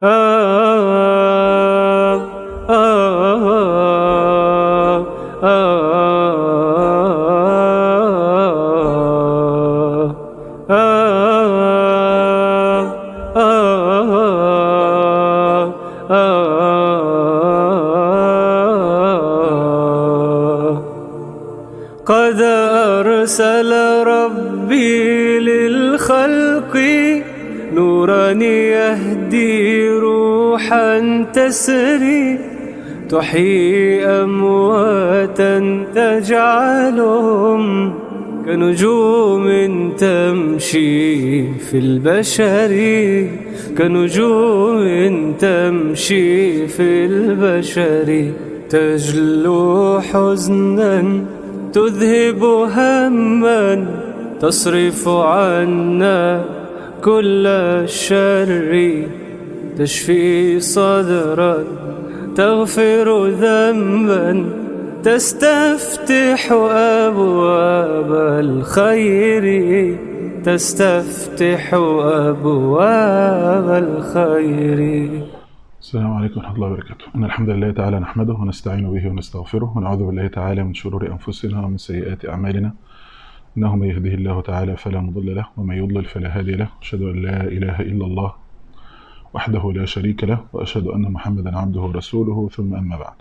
قد أرسل ربي للخلق نورا يهدي روحا تسري تحيي أمواتا تجعلهم كنجوم تمشي في البشر كنجوم تمشي في البشر تجلو حزنا تذهب هما تصرف عنا كل الشر تشفي صدرا تغفر ذنبا تستفتح أبواب الخير تستفتح أبواب الخير السلام عليكم ورحمة الله وبركاته إن الحمد لله تعالى نحمده ونستعين به ونستغفره ونعوذ بالله تعالى من شرور أنفسنا ومن سيئات أعمالنا إنه من يهده الله تعالى فلا مضل له ومن يضلل فلا هادي له أشهد أن لا إله إلا الله وحده لا شريك له وأشهد أن محمدا عبده ورسوله ثم أما بعد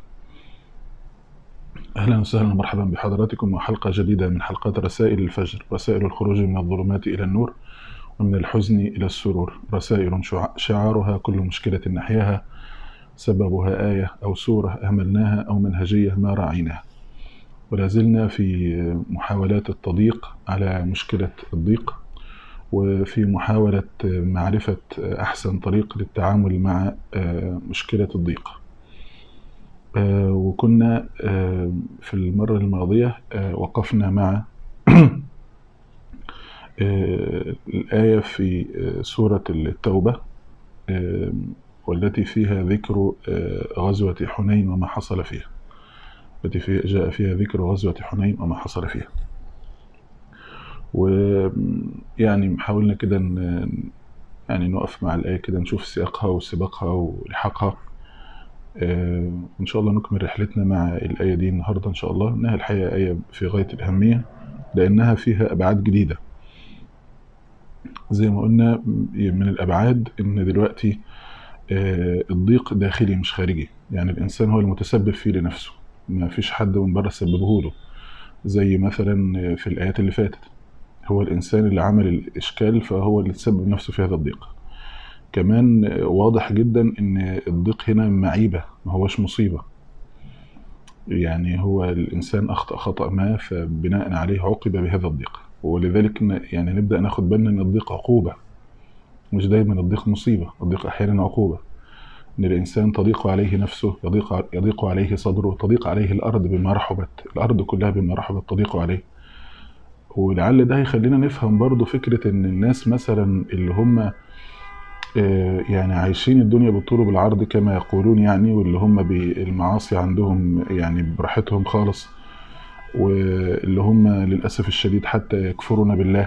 أهلا وسهلا ومرحبا بحضراتكم وحلقة جديدة من حلقات رسائل الفجر رسائل الخروج من الظلمات إلى النور ومن الحزن إلى السرور رسائل شعارها كل مشكلة نحياها سببها آية أو سورة أهملناها أو منهجية ما راعيناها ولا زلنا في محاولات التضييق على مشكلة الضيق وفي محاولة معرفة أحسن طريق للتعامل مع مشكلة الضيق وكنا في المرة الماضية وقفنا مع الآية في سورة التوبة والتي فيها ذكر غزوة حنين وما حصل فيها التي فيها جاء فيها ذكر غزوة حنين وما حصل فيها ويعني حاولنا كده يعني نقف مع الآية كده نشوف سياقها وسباقها ولحاقها وإن شاء الله نكمل رحلتنا مع الآية دي النهاردة إن شاء الله إنها الحقيقة آية في غاية الأهمية لأنها فيها أبعاد جديدة زي ما قلنا من الأبعاد إن دلوقتي الضيق داخلي مش خارجي يعني الإنسان هو المتسبب فيه لنفسه ما فيش حد من بره سببه له زي مثلا في الآيات اللي فاتت هو الإنسان اللي عمل الإشكال فهو اللي تسبب نفسه في هذا الضيق كمان واضح جدا إن الضيق هنا معيبة ما هوش مصيبة يعني هو الإنسان أخطأ خطأ ما فبناء عليه عوقب بهذا الضيق ولذلك يعني نبدأ ناخد بالنا إن الضيق عقوبة مش دايما الضيق مصيبة الضيق أحيانا عقوبة إن الإنسان تضيق عليه نفسه يضيق, يضيق عليه صدره تضيق عليه الأرض بما رحبت الأرض كلها بما رحبت تضيق عليه ولعل ده يخلينا نفهم برضو فكرة إن الناس مثلا اللي هم يعني عايشين الدنيا بالطول وبالعرض كما يقولون يعني واللي هم بالمعاصي عندهم يعني براحتهم خالص واللي هم للأسف الشديد حتى يكفرون بالله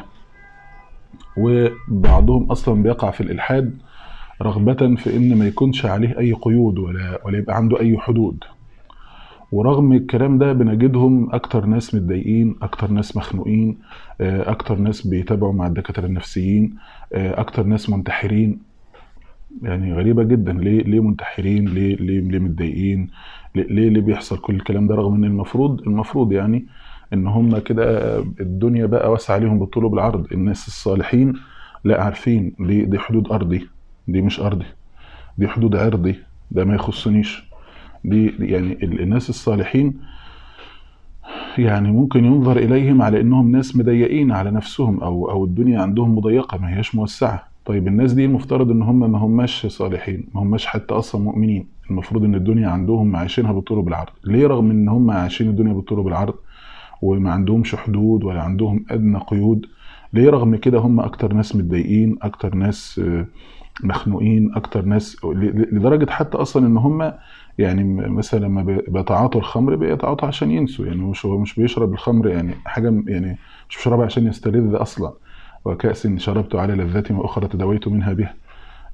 وبعضهم أصلا بيقع في الإلحاد رغبة في إن ما يكونش عليه أي قيود ولا, ولا يبقى عنده أي حدود ورغم الكلام ده بنجدهم أكتر ناس متضايقين أكتر ناس مخنوقين أكتر ناس بيتابعوا مع الدكاترة النفسيين أكتر ناس منتحرين يعني غريبة جدا ليه ليه منتحرين ليه ليه ليه متضايقين ليه ليه بيحصل كل الكلام ده رغم ان المفروض المفروض يعني ان هم كده الدنيا بقى واسعه عليهم بالطول وبالعرض الناس الصالحين لا عارفين دي دي حدود ارضي دي مش ارضي دي حدود عرضي ده ما يخصنيش دي يعني الناس الصالحين يعني ممكن ينظر اليهم على انهم ناس مضيقين على نفسهم او او الدنيا عندهم مضيقه ما هياش موسعه طيب الناس دي المفترض ان هم ما هماش صالحين ما هماش حتى اصلا مؤمنين المفروض ان الدنيا عندهم عايشينها بالطول وبالعرض ليه رغم ان هم عايشين الدنيا بالطول وبالعرض وما عندهمش حدود ولا عندهم ادنى قيود ليه رغم كده هم اكتر ناس متضايقين اكتر ناس مخنوقين اكتر ناس لدرجه حتى اصلا ان هم يعني مثلا لما بيتعاطوا الخمر بيتعاطوا عشان ينسوا يعني مش هو مش بيشرب الخمر يعني حاجه يعني مش بيشربها عشان يستلذ اصلا وكأس شربت على لذات واخرى تداويت منها بها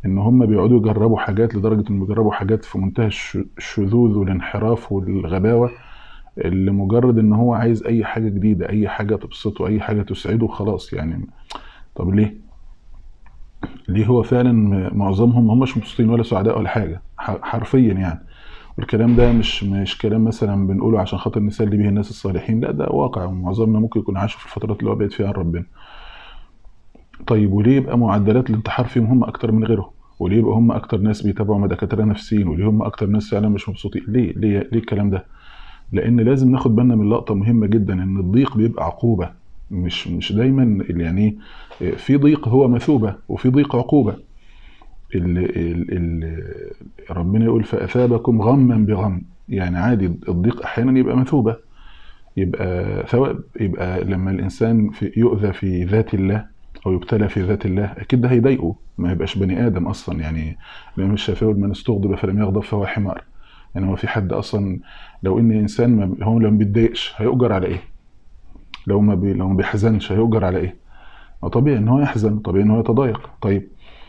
ان هم بيقعدوا يجربوا حاجات لدرجه انهم بيجربوا حاجات في منتهى الش- الشذوذ والانحراف والغباوه لمجرد ان هو عايز اي حاجه جديده اي حاجه تبسطه اي حاجه تسعده خلاص يعني طب ليه ليه هو فعلا م- معظمهم هم مش مبسوطين ولا سعداء ولا حاجه ح- حرفيا يعني والكلام ده مش مش كلام مثلا بنقوله عشان خاطر نسلي به الناس الصالحين لا ده واقع ومعظمنا ممكن يكون عايش في الفترات اللي هو بعيد فيها عن ربنا طيب وليه يبقى معدلات الانتحار فيهم هم اكتر من غيرهم وليه يبقى هم اكتر ناس بيتابعوا مع دكاتره نفسيين وليه هم اكتر ناس فعلا مش مبسوطين ليه ليه ليه الكلام ده لان لازم ناخد بالنا من لقطه مهمه جدا ان الضيق بيبقى عقوبه مش مش دايما اللي يعني إيه، في ضيق هو مثوبه وفي ضيق عقوبه ال ال ال ربنا يقول فاثابكم غما بغم يعني عادي الضيق احيانا يبقى مثوبه يبقى ثواب يبقى لما الانسان في يؤذى في ذات الله او يبتلى في ذات الله اكيد ده هيضايقه ما يبقاش بني ادم اصلا يعني الامام الشافعي يقول من استغضب فلم يغضب فهو حمار يعني هو في حد اصلا لو ان انسان ما هو لو ما بيتضايقش هيؤجر على ايه لو ما بي لو ما بيحزنش هيؤجر على ايه ما طبيعي ان هو يحزن طبيعي ان هو يتضايق طيب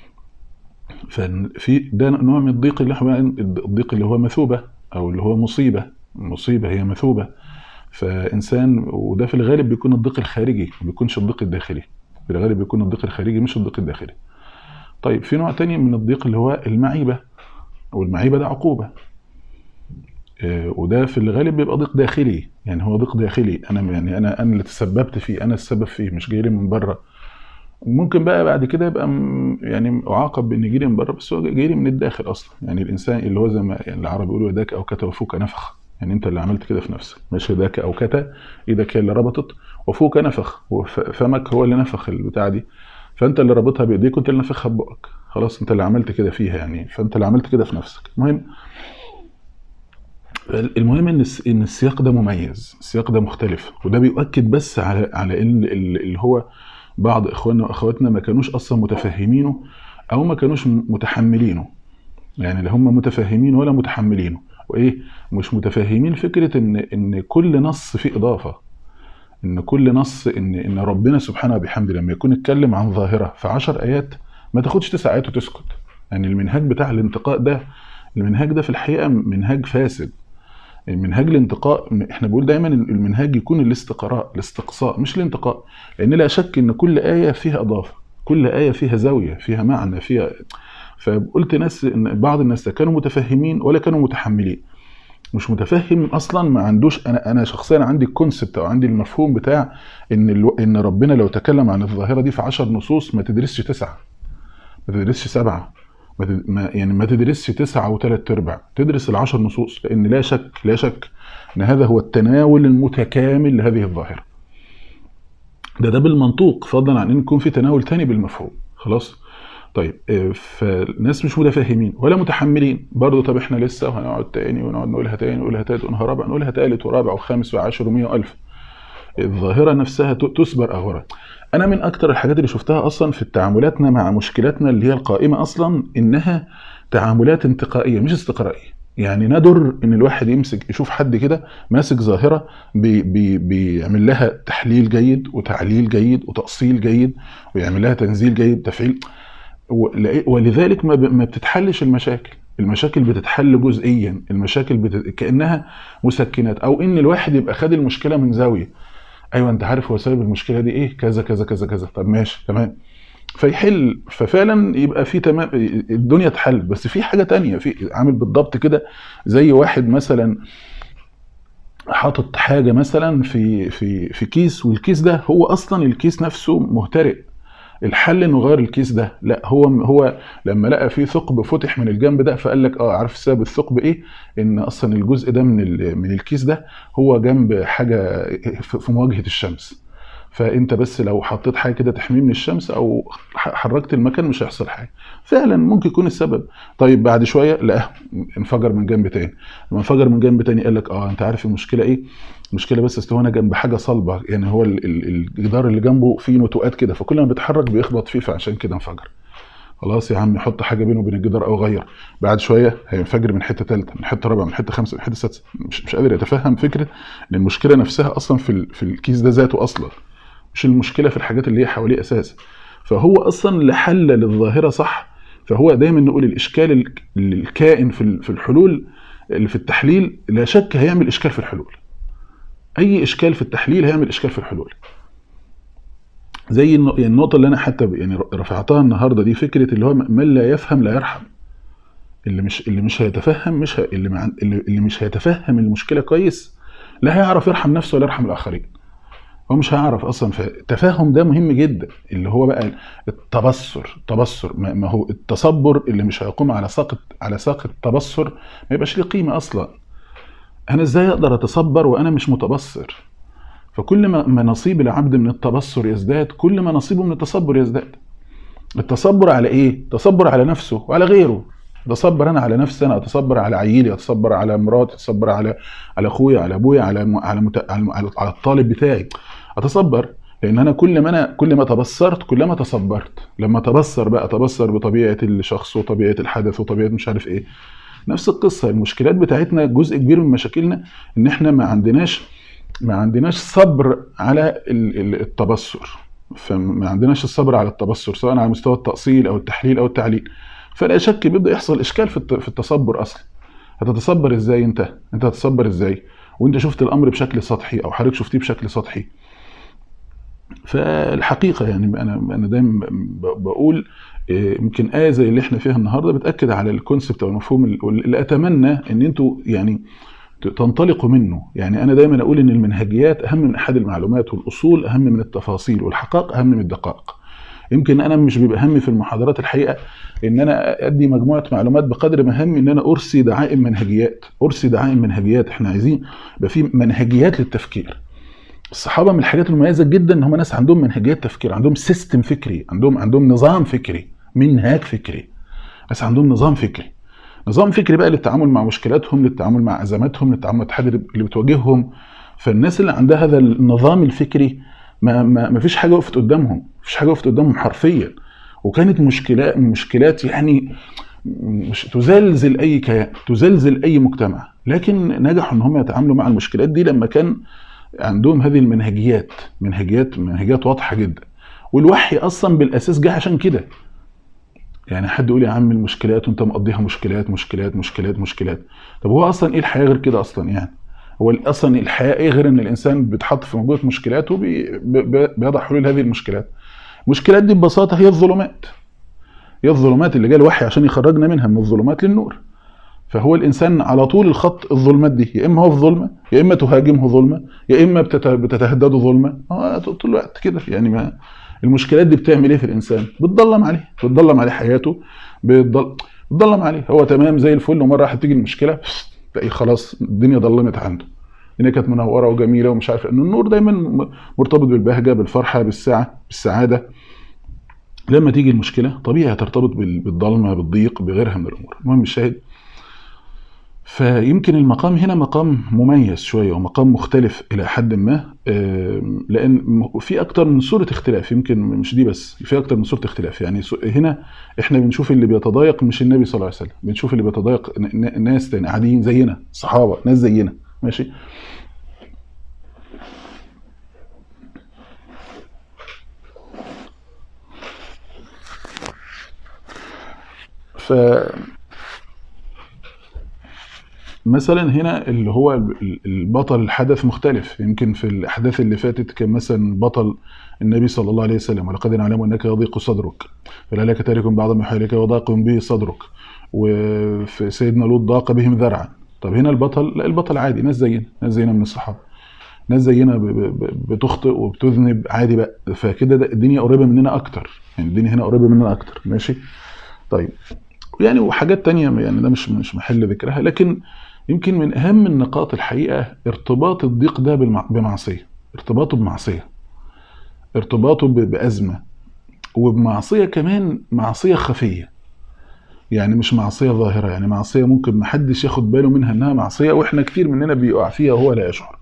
ففي ده نوع من الضيق اللي هو الضيق اللي هو مثوبه او اللي هو مصيبه مصيبه هي مثوبه فانسان وده في الغالب بيكون الضيق الخارجي ما بيكونش الضيق الداخلي في الغالب بيكون الضيق الخارجي مش الضيق الداخلي طيب في نوع تاني من الضيق اللي هو المعيبه والمعيبه ده عقوبه آه، وده في الغالب بيبقى ضيق داخلي يعني هو ضيق داخلي انا يعني انا انا اللي تسببت فيه انا السبب فيه مش جاي لي من بره ممكن بقى بعد كده يبقى م- يعني اعاقب بان يجي لي من بره بس هو جاي لي من الداخل اصلا يعني الانسان اللي هو زي ما يعني العرب يقولوا يداك او كتا وفوك نفخ يعني انت اللي عملت كده في نفسك مش يداك او كتا ايدك هي اللي ربطت وفوك نفخ وف- فمك هو اللي نفخ البتاع دي فانت اللي رابطها بايديك وانت اللي نفخها ببقك خلاص انت اللي عملت كده فيها يعني فانت اللي عملت كده في نفسك المهم المهم ان الس- ان السياق ده مميز السياق ده مختلف وده بيؤكد بس على على ان ال- اللي هو بعض اخواننا واخواتنا ما كانوش اصلا متفهمينه او ما كانوش م- متحملينه يعني لا هم متفهمين ولا متحملينه وايه مش متفهمين فكره ان ان كل نص فيه اضافه ان كل نص ان ان ربنا سبحانه وبحمده لما يكون اتكلم عن ظاهره في عشر ايات ما تاخدش تسع ايات وتسكت يعني المنهاج بتاع الانتقاء ده المنهاج ده في الحقيقه منهاج فاسد المنهاج الانتقاء احنا بنقول دايما المنهاج يكون الاستقراء الاستقصاء مش الانتقاء لان لا شك ان كل ايه فيها اضافه كل ايه فيها زاويه فيها معنى فيها فقلت ناس ان بعض الناس لا كانوا متفهمين ولا كانوا متحملين مش متفهم اصلا ما عندوش انا انا شخصيا عندي الكونسبت او عندي المفهوم بتاع ان الو... ان ربنا لو تكلم عن الظاهره دي في عشر نصوص ما تدرسش تسعه ما تدرسش سبعه ما تد... ما يعني ما تدرسش تسعه وثلاث ارباع تدرس العشر نصوص لان لا شك لا شك ان هذا هو التناول المتكامل لهذه الظاهره ده ده بالمنطوق فضلا عن ان يكون في تناول تاني بالمفهوم خلاص طيب آه، فالناس مش متفاهمين ولا متحملين برضه طب احنا لسه وهنقعد تاني ونقعد نقولها تاني نقولها تالت ونقولها رابع نقولها تالت ورابع وخامس وعاشر ومية والف الظاهره نفسها ت- تسبر اغورا انا من اكتر الحاجات اللي شفتها اصلا في تعاملاتنا مع مشكلاتنا اللي هي القائمه اصلا انها تعاملات انتقائيه مش استقرائيه يعني ندر ان الواحد يمسك يشوف حد كده ماسك ظاهره بي بي بيعمل لها تحليل جيد وتعليل جيد وتاصيل جيد ويعمل لها تنزيل جيد تفعيل ولأ- ولذلك ما ب- ما بتتحلش المشاكل المشاكل بتتحل جزئيا المشاكل بت... كانها مسكنات او ان الواحد يبقى خد المشكله من زاويه ايوه انت عارف هو سبب المشكله دي ايه كذا كذا كذا كذا طب ماشي تمام فيحل ففعلا يبقى في تمام الدنيا اتحل بس في حاجه تانية في عامل بالضبط كده زي واحد مثلا حاطط حاجه مثلا في في في كيس والكيس ده هو اصلا الكيس نفسه مهترئ الحل انه يغير الكيس ده لا هو هو لما لقى فيه ثقب فتح من الجنب ده فقال لك اه عارف سبب الثقب ايه ان اصلا الجزء ده من ال- من الكيس ده هو جنب حاجه في في مواجهه الشمس فانت بس لو حطيت حاجه كده تحميه من الشمس او ح- حركت المكان مش هيحصل حاجه فعلا ممكن يكون السبب طيب بعد شويه لقاه انفجر من جنب تاني لما انفجر من جنب تاني قال لك اه انت عارف المشكله ايه المشكله بس استوانا جنب حاجه صلبه يعني هو ال- ال- الجدار اللي جنبه فيه نتوءات كده فكل ما بيتحرك بيخبط فيه فعشان كده انفجر خلاص يا عم حط حاجه بينه وبين الجدار او غير بعد شويه هينفجر من حته ثالثه من حته رابعه من حته خامسه من حته سادسه مش مش قادر يتفهم فكره ان المشكله نفسها اصلا في ال- في الكيس ده ذاته اصلا مش المشكله في الحاجات اللي هي حواليه اساسا فهو اصلا لا حل للظاهره صح فهو دايما نقول الاشكال ال- الكائن في ال- في الحلول اللي في التحليل لا شك هيعمل اشكال في الحلول اي اشكال في التحليل هيعمل اشكال في الحلول زي النق- يعني النقطه اللي انا حتى ب- يعني رفعتها النهارده دي فكره اللي هو من لا يفهم لا يرحم اللي مش اللي مش هيتفهم مش ه... اللي, مع... اللي اللي مش هيتفهم المشكله كويس لا هيعرف يرحم نفسه ولا يرحم الاخرين هو مش هيعرف اصلا فالتفاهم ده مهم جدا اللي هو بقى التبصر التبصر ما ما هو التصبر اللي مش هيقوم على ساق على ساق التبصر ما يبقاش ليه قيمه اصلا انا ازاي اقدر اتصبر وانا مش متبصر فكل ما ما نصيب العبد من التبصر يزداد كل ما نصيبه من التصبر يزداد التصبر على ايه تصبر على نفسه وعلى غيره اتصبر انا على نفسي انا اتصبر على عيلي اتصبر على مراتي اتصبر على على اخويا على ابويا على م- على مت... على على- على الطالب بتاعي اتصبر لان انا كل ما انا كل ما تبصرت كل ما تصبرت لما تبصر بقى تبصر بطبيعه الشخص وطبيعه الحدث وطبيعه مش عارف ايه نفس القصه المشكلات بتاعتنا جزء كبير من مشاكلنا ان احنا ما عندناش ما عندناش صبر على ال- ال- التبصر فما عندناش الصبر على التبصر سواء على مستوى التأصيل أو التحليل أو التعليل فلا شك بيبدأ يحصل إشكال في الت- في التصبر أصلا هتتصبر إزاي أنت؟ أنت هتتصبر إزاي؟ وأنت شفت الأمر بشكل سطحي أو حضرتك شفتيه بشكل سطحي فالحقيقة يعني أنا أنا دايما ب- بقول إيه، يمكن آية زي اللي احنا فيها النهارده بتأكد على الكونسبت أو المفهوم اللي أتمنى إن أنتوا يعني تنطلقوا منه يعني انا دايما اقول ان المنهجيات اهم من احد المعلومات والاصول اهم من التفاصيل والحقائق اهم من الدقائق يمكن انا مش بيبقى همي في المحاضرات الحقيقه ان انا ادي مجموعه معلومات بقدر ما همي ان انا ارسي دعائم منهجيات ارسي دعائم منهجيات احنا عايزين يبقى في منهجيات للتفكير الصحابه من الحاجات المميزه جدا ان هم ناس عندهم منهجيات تفكير عندهم سيستم فكري عندهم عندهم نظام فكري منهاج فكري بس عندهم نظام فكري نظام فكري بقى للتعامل مع مشكلاتهم للتعامل مع ازماتهم للتعامل مع التحدي اللي بتواجههم فالناس اللي عندها هذا النظام الفكري ما, ما, ما فيش حاجه وقفت قدامهم ما فيش حاجه وقفت قدامهم حرفيا وكانت مشكلات مشكلات يعني مش تزلزل اي كيان تزلزل اي مجتمع لكن نجحوا ان هم يتعاملوا مع المشكلات دي لما كان عندهم هذه المنهجيات منهجيات منهجيات واضحه جدا والوحي اصلا بالاساس جه عشان كده يعني حد يقول يا عم المشكلات وانت مقضيها مشكلات مشكلات مشكلات مشكلات طب هو اصلا ايه الحياه غير كده اصلا يعني هو اصلا الحياه ايه غير ان الانسان بيتحط في موجوده مشكلات وبيضع حلول هذه المشكلات المشكلات دي ببساطه هي الظلمات هي الظلمات اللي جاء الوحي عشان يخرجنا منها من الظلمات للنور فهو الانسان على طول الخط الظلمات دي يا اما هو في ظلمه يا اما تهاجمه ظلمه يا اما بتت- بتتهدده ظلمه اه طول الوقت كده يعني ما المشكلات دي بتعمل ايه في الانسان بتضلم عليه بتضلم عليه حياته بتضل بتضلم عليه هو تمام زي الفل ومره واحده تيجي المشكله تلاقيه خلاص الدنيا ضلمت عنده الدنيا كانت منوره وجميله ومش عارف ان النور دايما م- مرتبط بالبهجه بالفرحه بالسعه بالسعاده لما تيجي المشكله طبيعي هترتبط بال- بالضلمه بالضيق بغيرها من الامور المهم الشاهد فيمكن المقام هنا مقام مميز شويه ومقام مختلف الى حد ما آم، لان م- في اكتر من صوره اختلاف يمكن مش دي بس في اكتر من صوره اختلاف يعني سو- هنا احنا بنشوف اللي بيتضايق مش النبي صلى الله عليه وسلم بنشوف اللي بيتضايق ن- ن- ناس تاني عاديين زينا صحابه ناس زينا ماشي ف مثلا هنا اللي هو ال- البطل الحدث مختلف يمكن في الاحداث اللي فاتت كان مثلا بطل النبي صلى الله عليه وسلم ولقد نعلم انك يضيق صدرك فلعلك تارك بعض ما يحيلك وضاق به صدرك وفي سيدنا لوط ضاق بهم ذرعا طب هنا البطل لا البطل عادي ناس زينا ناس زينا من الصحابه ناس زينا ب- ب- ب- بتخطئ وبتذنب عادي بقى فكده ده الدنيا قريبه مننا اكتر يعني الدنيا هنا قريبه مننا اكتر ماشي طيب يعني وحاجات تانية يعني ده مش مش محل ذكرها لكن يمكن من اهم النقاط الحقيقه ارتباط الضيق ده بالمع- بمعصيه ارتباطه بمعصيه ارتباطه ب- بازمه وبمعصيه كمان معصيه خفيه يعني مش معصيه ظاهره يعني معصيه ممكن محدش ياخد باله منها انها معصيه واحنا كتير مننا بيقع فيها وهو لا يشعر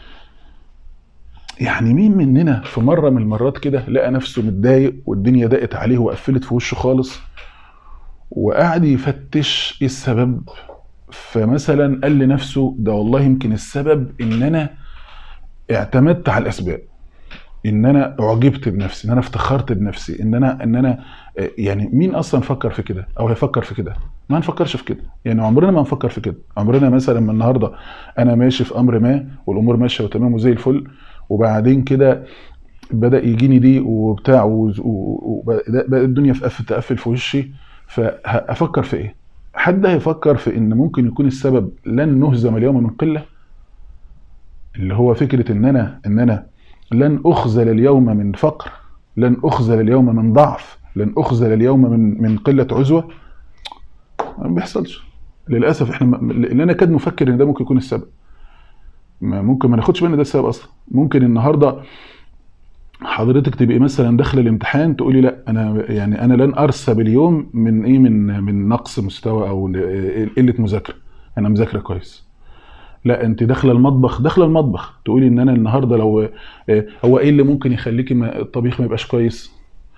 يعني مين مننا في مره من المرات كده لقى نفسه متضايق والدنيا ضاقت عليه وقفلت في وشه خالص وقعد يفتش ايه السبب فمثلا قال لنفسه ده والله يمكن السبب ان انا اعتمدت على الاسباب ان انا اعجبت بنفسي ان انا افتخرت بنفسي ان انا ان انا آه، يعني مين اصلا فكر في كده او هيفكر في كده ما نفكرش في كده يعني عمرنا ما نفكر في كده عمرنا مثلا من النهارده انا ماشي في امر ما والامور ماشيه وتمام وزي الفل وبعدين كده بدا يجيني ضيق وبتاع وبدات الدنيا في قفل تقفل في وشي فافكر في ايه حد هيفكر في ان ممكن يكون السبب لن نهزم اليوم من قله اللي هو فكره ان انا ان انا لن اخذل اليوم من فقر لن اخذل اليوم من ضعف لن اخذل اليوم من من قله عزوه ما بيحصلش للاسف احنا لان انا كاد مفكر ان ده ممكن يكون السبب ما ممكن ما ناخدش بالنا ده السبب اصلا ممكن النهارده حضرتك تبقي مثلا داخله الامتحان تقولي لا انا يعني انا لن ارسب اليوم من ايه من من نقص مستوى او قله مذاكره انا مذاكره كويس لا انت داخله المطبخ داخله المطبخ تقولي ان انا النهارده لو آه، هو ايه اللي ممكن يخليكي ما الطبيخ ما يبقاش كويس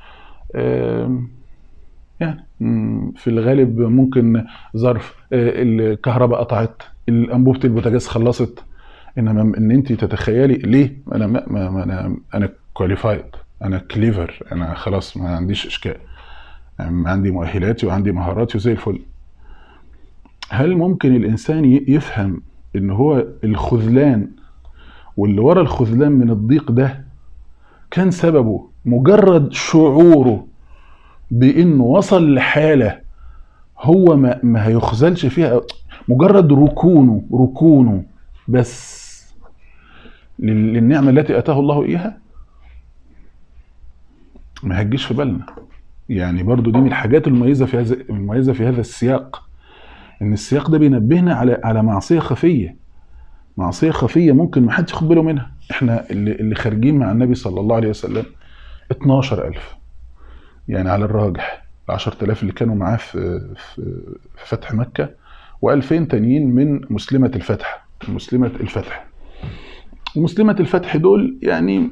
يعني في الغالب ممكن ظرف آه، الكهرباء قطعت انبوبه البوتاجاز خلصت انما ان انت تتخيلي ليه انا ما, ما انا انا كواليفايد انا كليفر انا خلاص ما عنديش اشكال يعني عندي مؤهلاتي وعندي مهاراتي وزي الفل هل ممكن الانسان يفهم ان هو الخذلان واللي ورا الخذلان من الضيق ده كان سببه مجرد شعوره بانه وصل لحاله هو ما, ما هيخذلش فيها مجرد ركونه ركونه بس للنعمه التي اتاه الله اياها ما هتجيش في بالنا يعني برضو دي من الحاجات المميزه في هذا المميزه في هذا السياق ان السياق ده بينبهنا على على معصيه خفيه معصيه خفيه ممكن ما حدش ياخد باله منها احنا اللي, اللي خارجين مع النبي صلى الله عليه وسلم 12000 يعني على الراجح ال 10000 اللي كانوا معاه في في فتح مكه و2000 تانيين من مسلمه الفتح مسلمه الفتح ومسلمه الفتح دول يعني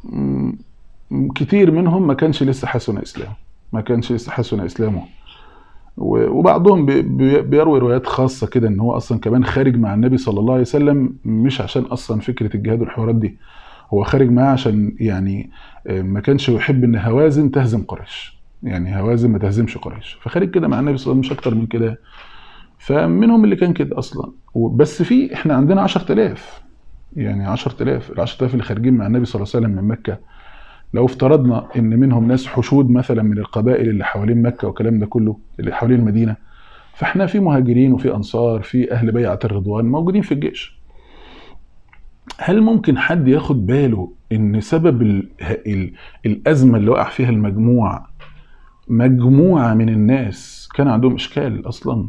كتير منهم ما كانش لسه حسن اسلامه ما كانش لسه حسن اسلامه وبعضهم بيروي روايات خاصه كده ان هو اصلا كمان خارج مع النبي صلى الله عليه وسلم مش عشان اصلا فكره الجهاد والحوارات دي هو خارج معاه عشان يعني آه، ما كانش يحب ان هوازن تهزم قريش يعني هوازن ما تهزمش قريش فخارج كده مع النبي صلى الله عليه وسلم مش اكتر من كده فمنهم اللي كان كده اصلا بس في احنا عندنا 10000 يعني 10000 ال 10000 اللي خارجين مع النبي صلى الله عليه وسلم من مكه لو افترضنا ان منهم ناس حشود مثلا من القبائل اللي حوالين مكه والكلام ده كله اللي حوالين المدينه فاحنا في مهاجرين وفي انصار في اهل بيعه الرضوان موجودين في الجيش هل ممكن حد ياخد باله ان سبب ال ال الازمه اللي وقع فيها المجموع مجموعه من الناس كان عندهم اشكال اصلا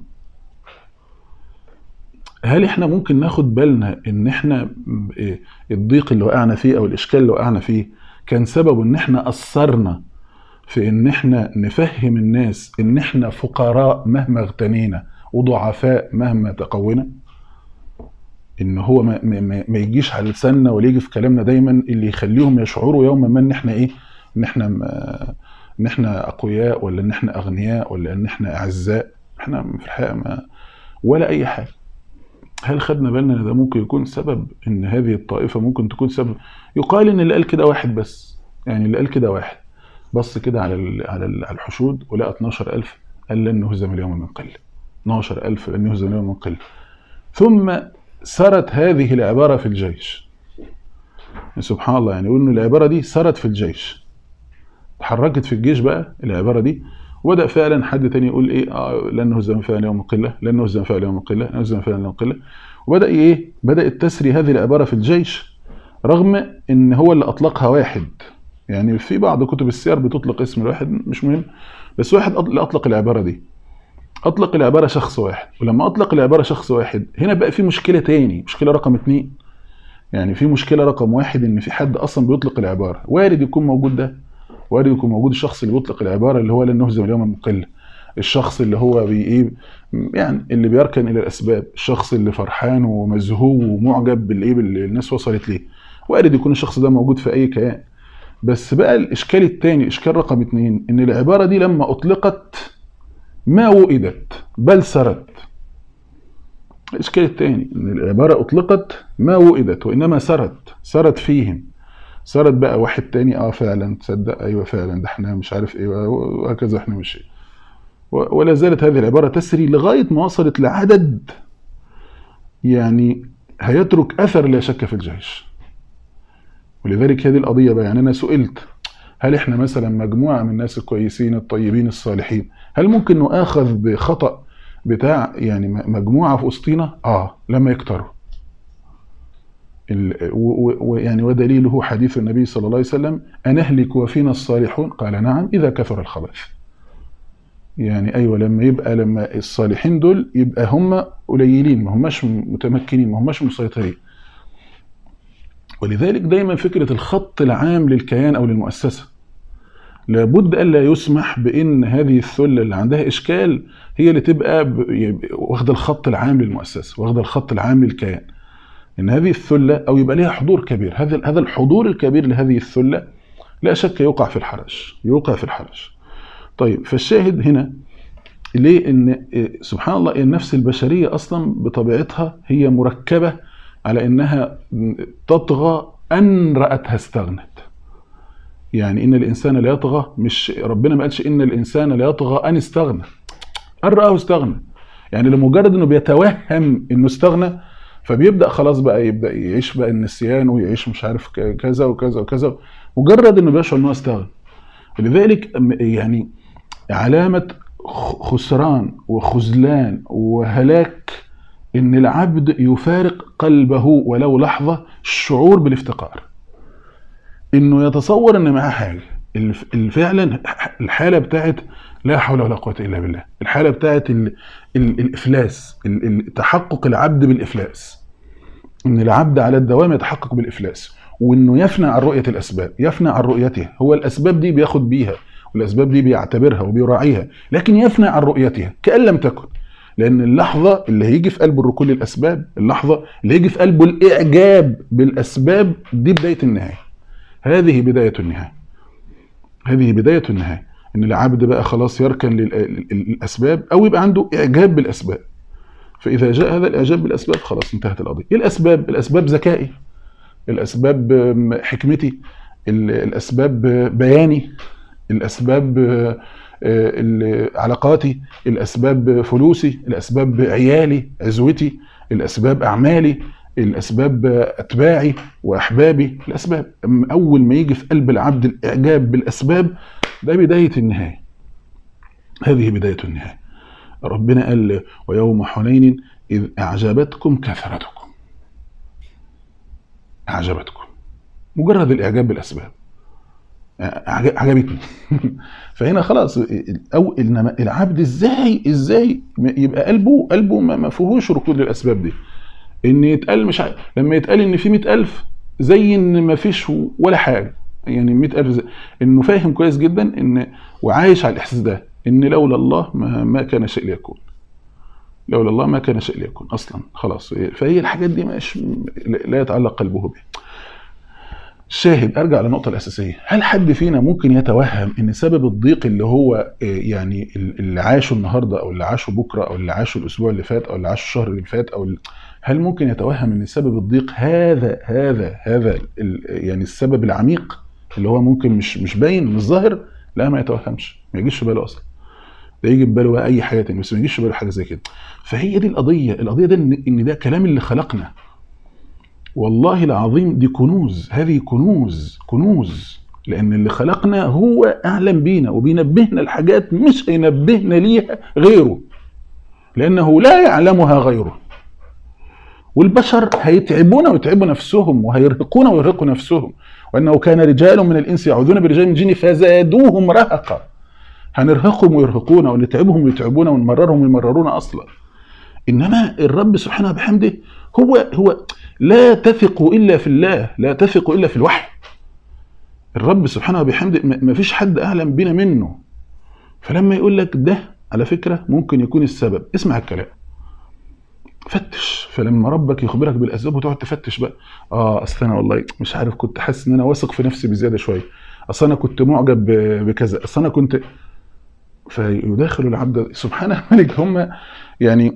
هل احنا ممكن ناخد بالنا ان احنا إيه، الضيق اللي وقعنا فيه او الاشكال اللي وقعنا فيه كان سببه ان احنا اثرنا في ان احنا نفهم الناس ان احنا فقراء مهما اغتنينا وضعفاء مهما تقوينا ان هو ما, ما, ما يجيش على لساننا ولا يجي في كلامنا دايما اللي يخليهم يشعروا يوما ما ان احنا ايه ان احنا ان احنا اقوياء ولا ان احنا اغنياء ولا ان احنا اعزاء احنا في الحقيقه ما ولا اي حاجه هل خدنا بالنا ان ده ممكن يكون سبب ان هذه الطائفه ممكن تكون سبب يقال ان اللي قال كده واحد بس يعني اللي قال كده واحد بص كده على على الحشود ولقى 12000 قال لن نهزم اليوم من قله 12000 لن نهزم اليوم من قله ثم سرت هذه العباره في الجيش سبحان الله يعني يقول ان العباره دي سرت في الجيش اتحركت في الجيش بقى العباره دي وبدا فعلا حد تاني يقول ايه آه لن نهزم فعلا يوم قله لن نهزم فعلا يوم قله لن نهزم فعلا يوم قله وبدا ايه بدات تسري هذه العباره في الجيش رغم ان هو اللي اطلقها واحد يعني في بعض كتب السير بتطلق اسم الواحد مش مهم بس واحد اللي اطلق العباره دي اطلق العباره شخص واحد ولما اطلق العباره شخص واحد هنا بقى في مشكله تاني مشكله رقم اتنين يعني في مشكله رقم واحد ان في حد اصلا بيطلق العباره وارد يكون موجود ده وارد يكون موجود الشخص اللي بيطلق العباره اللي هو لن نهزم اليوم المقل الشخص اللي هو بي ايه يعني اللي بيركن الى الاسباب الشخص اللي فرحان ومذهول ومعجب بالايه اللي الناس وصلت ليه وارد يكون الشخص ده موجود في اي كيان بس بقى الاشكال الثاني اشكال رقم اثنين ان العباره دي لما اطلقت ما وئدت بل سرت الاشكال الثاني ان العباره اطلقت ما وئدت وانما سرت سرت فيهم صارت بقى واحد تاني اه فعلا تصدق ايوه فعلا ده احنا مش عارف ايه وهكذا احنا ماشيين و- ولا زالت هذه العباره تسري لغايه ما وصلت لعدد يعني هيترك اثر لا شك في الجيش ولذلك هذه القضيه بقى يعني انا سئلت هل احنا مثلا مجموعه من الناس الكويسين الطيبين الصالحين هل ممكن نؤاخذ بخطا بتاع يعني م- مجموعه في وسطينا اه لما يكتروا ال- و- و- ويعني ودليله حديث النبي صلى الله عليه وسلم أنهلك وفينا الصالحون قال نعم إذا كثر الخبث يعني أيوة لما يبقى لما الصالحين دول يبقى هم قليلين ما هماش متمكنين ما هماش مسيطرين ولذلك دايما فكرة الخط العام للكيان أو للمؤسسة لابد ألا يسمح بأن هذه الثلة اللي عندها إشكال هي اللي تبقى ب- يبقى واخدة الخط العام للمؤسسة واخدة الخط العام للكيان ان هذه الثله او يبقى لها حضور كبير هذا هذا الحضور الكبير لهذه الثله لا شك يوقع في الحرج يوقع في الحرج طيب فالشاهد هنا ليه ان إيه، سبحان الله النفس البشريه اصلا بطبيعتها هي مركبه على انها تطغى ان راتها استغنت يعني ان الانسان لا يطغى مش ربنا ما قالش ان الانسان لا يطغى ان استغنى ان راه استغنى يعني لمجرد انه بيتوهم انه استغنى فبيبدا خلاص بقى يبدا يعيش بقى النسيان ويعيش مش عارف ك- كذا وكذا وكذا مجرد انه بيشعر ان هو استغنى لذلك م- يعني علامه خ- خسران وخذلان وهلاك ان العبد يفارق قلبه ولو لحظه الشعور بالافتقار انه يتصور ان معاه حاجه الف- اللي فعلا الحاله بتاعت لا حول ولا قوه الا بالله الحاله بتاعت ال... ال... الافلاس ال... ال- تحقق العبد بالافلاس ان العبد على الدوام يتحقق بالافلاس وانه يفنى عن رؤيه الاسباب يفنى عن رؤيتها هو الاسباب دي بياخد بيها والاسباب دي بيعتبرها وبيراعيها لكن يفنى عن رؤيتها كان لم تكن لان اللحظه اللي هيجي في قلبه الركون للاسباب اللحظه اللي هيجي في قلبه الاعجاب بالاسباب دي بدايه النهايه هذه بدايه النهايه هذه بدايه النهايه ان العبد بقى خلاص يركن لل- للاسباب او يبقى عنده اعجاب بالاسباب فاذا جاء هذا الاعجاب بالاسباب خلاص انتهت القضيه ايه الاسباب الاسباب ذكائي الاسباب آم، حكمتي ال- الاسباب آه، بياني الاسباب آه، آه، ال- علاقاتي الاسباب فلوسي الاسباب عيالي عزوتي الاسباب اعمالي الاسباب اتباعي واحبابي الاسباب أما اول ما يجي في قلب العبد الاعجاب بالاسباب ده بدايه النهايه هذه بدايه النهايه ربنا قال ويوم حنين اذ اعجبتكم كثرتكم اعجبتكم مجرد الاعجاب بالاسباب أعج- عجبتني فهنا خلاص او انما العبد ازاي ازاي يبقى قلبه قلبه ما ما فيهوش ركود للاسباب دي ان يتقال مش عارف لما يتقال ان في 100000 زي ان ما فيش ولا حاجه يعني 100000 زي انه فاهم كويس جدا ان وعايش على الاحساس ده ان لولا الله ما, ما كان شيء ليكون لولا الله ما كان شيء ليكون اصلا خلاص فهي الحاجات دي مش لا يتعلق قلبه بها شاهد ارجع للنقطه الاساسيه هل حد فينا ممكن يتوهم ان سبب الضيق اللي هو آه، يعني اللي عاشه النهارده او اللي عاشه بكره او اللي عاشه الاسبوع اللي فات او اللي عاشه الشهر اللي فات او ال- هل ممكن يتوهم ان سبب الضيق هذا هذا هذا ال- يعني السبب العميق اللي هو ممكن مش مش باين مش ظاهر لا ما يتوهمش ما يجيش في باله اصلا ده يجي في باله بقى اي حاجه تانية بس ما يجيش في باله حاجه زي كده فهي دي القضيه القضيه ده ان إن ده كلام اللي خلقنا والله العظيم دي كنوز هذه كنوز كنوز لان اللي خلقنا هو اعلم بينا وبينبهنا الحاجات مش هينبهنا ليها غيره لانه لا يعلمها غيره والبشر هيتعبونا ويتعبوا نفسهم وهيرهقونا ويرهقوا نفسهم وانه كان رجال من الانس يعوذون برجال من الجن فزادوهم رهقا هنرهقهم ويرهقونا ونتعبهم ويتعبونا ونمررهم ويمررونا اصلا انما الرب سبحانه وبحمده هو هو لا تثق الا في الله لا تثق الا في الوحي الرب سبحانه وبحمده ما ما فيش حد اعلم بنا منه فلما يقول لك ده على فكره ممكن يكون السبب اسمع الكلام فتش فلما ربك يخبرك بالاسباب وتقعد تفتش بقى اه اصل انا والله مش عارف كنت حاسس ان انا واثق في نفسي بزياده شويه اصل انا كنت معجب ب- بكذا اصل انا كنت فيداخل العبد سبحان الملك هم يعني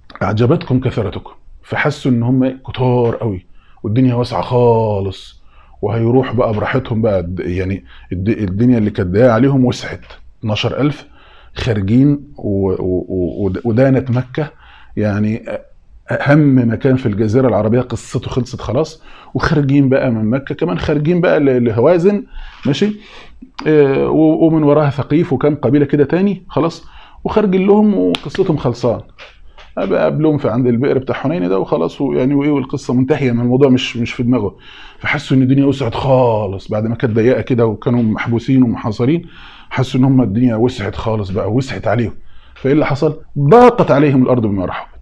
اعجبتكم كثرتكم فحسوا ان هم كتار قوي والدنيا واسعه خالص وهيروح بقى براحتهم بقى الد- يعني الد- الدنيا اللي كانت ضيقه عليهم وسعت 12000 خارجين و- و- و- ودانت مكه يعني اهم مكان في الجزيره العربيه قصته خلصت خلاص وخارجين بقى من مكه كمان خارجين بقى ل- لهوازن ماشي آه، و- ومن وراها ثقيف وكام قبيله كده تاني خلاص وخارجين لهم وقصتهم خلصان ابقى قبلهم في عند البئر بتاع حنين ده وخلاص ويعني وايه والقصه منتهيه من الموضوع مش مش في دماغه فحسوا ان الدنيا وسعت خالص بعد ما كانت ضيقه كده وكانوا محبوسين ومحاصرين حسوا ان هم الدنيا وسعت خالص بقى وسعت عليهم فايه اللي حصل؟ ضاقت عليهم الارض بما رحبت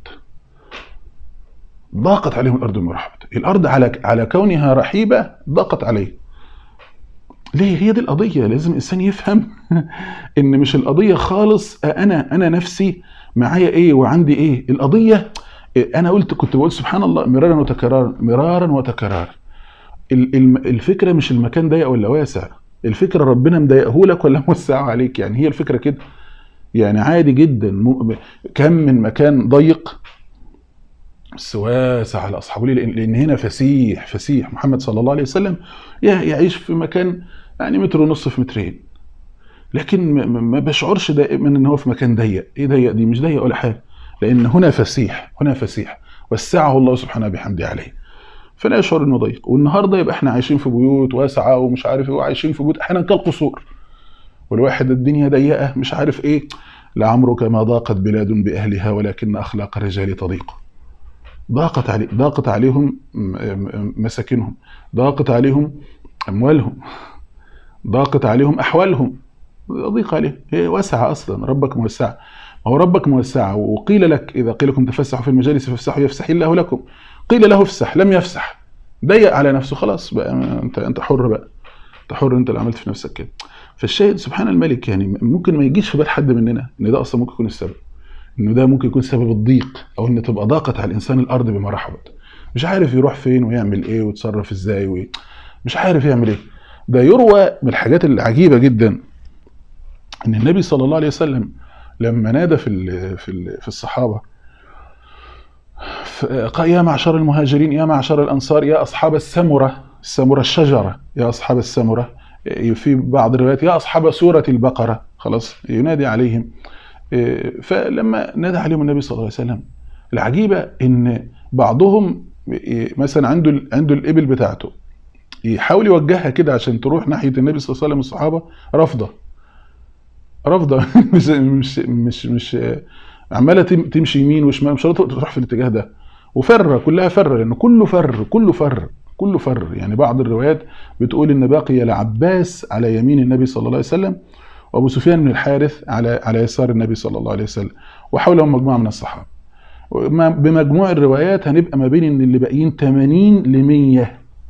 ضاقت عليهم الارض بما رحبت الارض على على كونها رحيبه ضاقت عليه ليه هي دي القضيه لازم الانسان يفهم ان مش القضيه خالص انا انا نفسي معايا ايه وعندي ايه القضيه انا قلت كنت بقول سبحان الله مرارا وتكرارا مرارا وتكرارا ال- الم- الفكره مش المكان ضيق ولا واسع الفكره ربنا مضايقه لك ولا موسعه عليك يعني هي الفكره كده يعني عادي جدا م- كم من مكان ضيق بس واسع على اصحابه ليه؟ لان لأن هنا فسيح فسيح محمد صلى الله عليه وسلم يع- يعيش في مكان يعني متر ونص في مترين لكن ما- ما ما بشعرش دائما ان هو في مكان ضيق ايه ضيق دي مش ضيق ولا حاجه لان هنا فسيح هنا فسيح وسعه الله سبحانه بحمده عليه فلا يشعر انه ضيق والنهارده يبقى احنا عايشين في بيوت واسعه ومش عارف ايه وعايشين في بيوت احيانا كالقصور والواحد الدنيا ضيقه مش عارف ايه لعمرك ما ضاقت بلاد باهلها ولكن اخلاق الرجال تضيق ضاقت علي ضاقت عليهم م- م- مساكنهم ضاقت عليهم اموالهم ضاقت عليهم احوالهم ضيق عليهم هي واسعه اصلا ربك موسعه ما هو ربك موسعه وقيل لك اذا قيل لكم تفسحوا في المجالس فافسحوا يفسح الله لكم قيل له افسح لم يفسح ضيق على نفسه خلاص بقى انت انت حر بقى انت حر انت اللي عملت في نفسك كده فالشاهد سبحان الملك يعني ممكن ما يجيش في بال حد مننا ان ده اصلا ممكن يكون السبب انه ده ممكن يكون سبب الضيق او ان تبقى ضاقت على الانسان الارض بما رحبت مش عارف يروح فين ويعمل ايه ويتصرف ازاي وي... مش عارف يعمل ايه ده يروى من الحاجات العجيبه جدا ان النبي صلى الله عليه وسلم لما نادى في ال في ال في الصحابه ف- قال يا معشر المهاجرين يا معشر الانصار يا اصحاب السمره السمره الشجره يا اصحاب السمره في بعض الروايات يا اصحاب سوره البقره خلاص ينادي عليهم إيه، فلما نادى عليهم النبي صلى الله عليه وسلم العجيبه ان بعضهم إيه، مثلا عنده ال- عنده الابل بتاعته يحاول يوجهها كده عشان تروح ناحيه النبي صلى الله عليه وسلم والصحابه رافضه رافضه مش مش مش مش عماله تم- تمشي يمين وشمال مش راضية تروح في الاتجاه ده وفر كلها فر لان كله فر كله فر كله فر يعني بعض الروايات بتقول ان بقي العباس على يمين النبي صلى الله عليه وسلم وابو سفيان بن الحارث على على يسار النبي صلى الله عليه وسلم وحولهم مجموعه من الصحابه وما- بمجموع الروايات هنبقى ما بين ان اللي باقيين 80 ل 100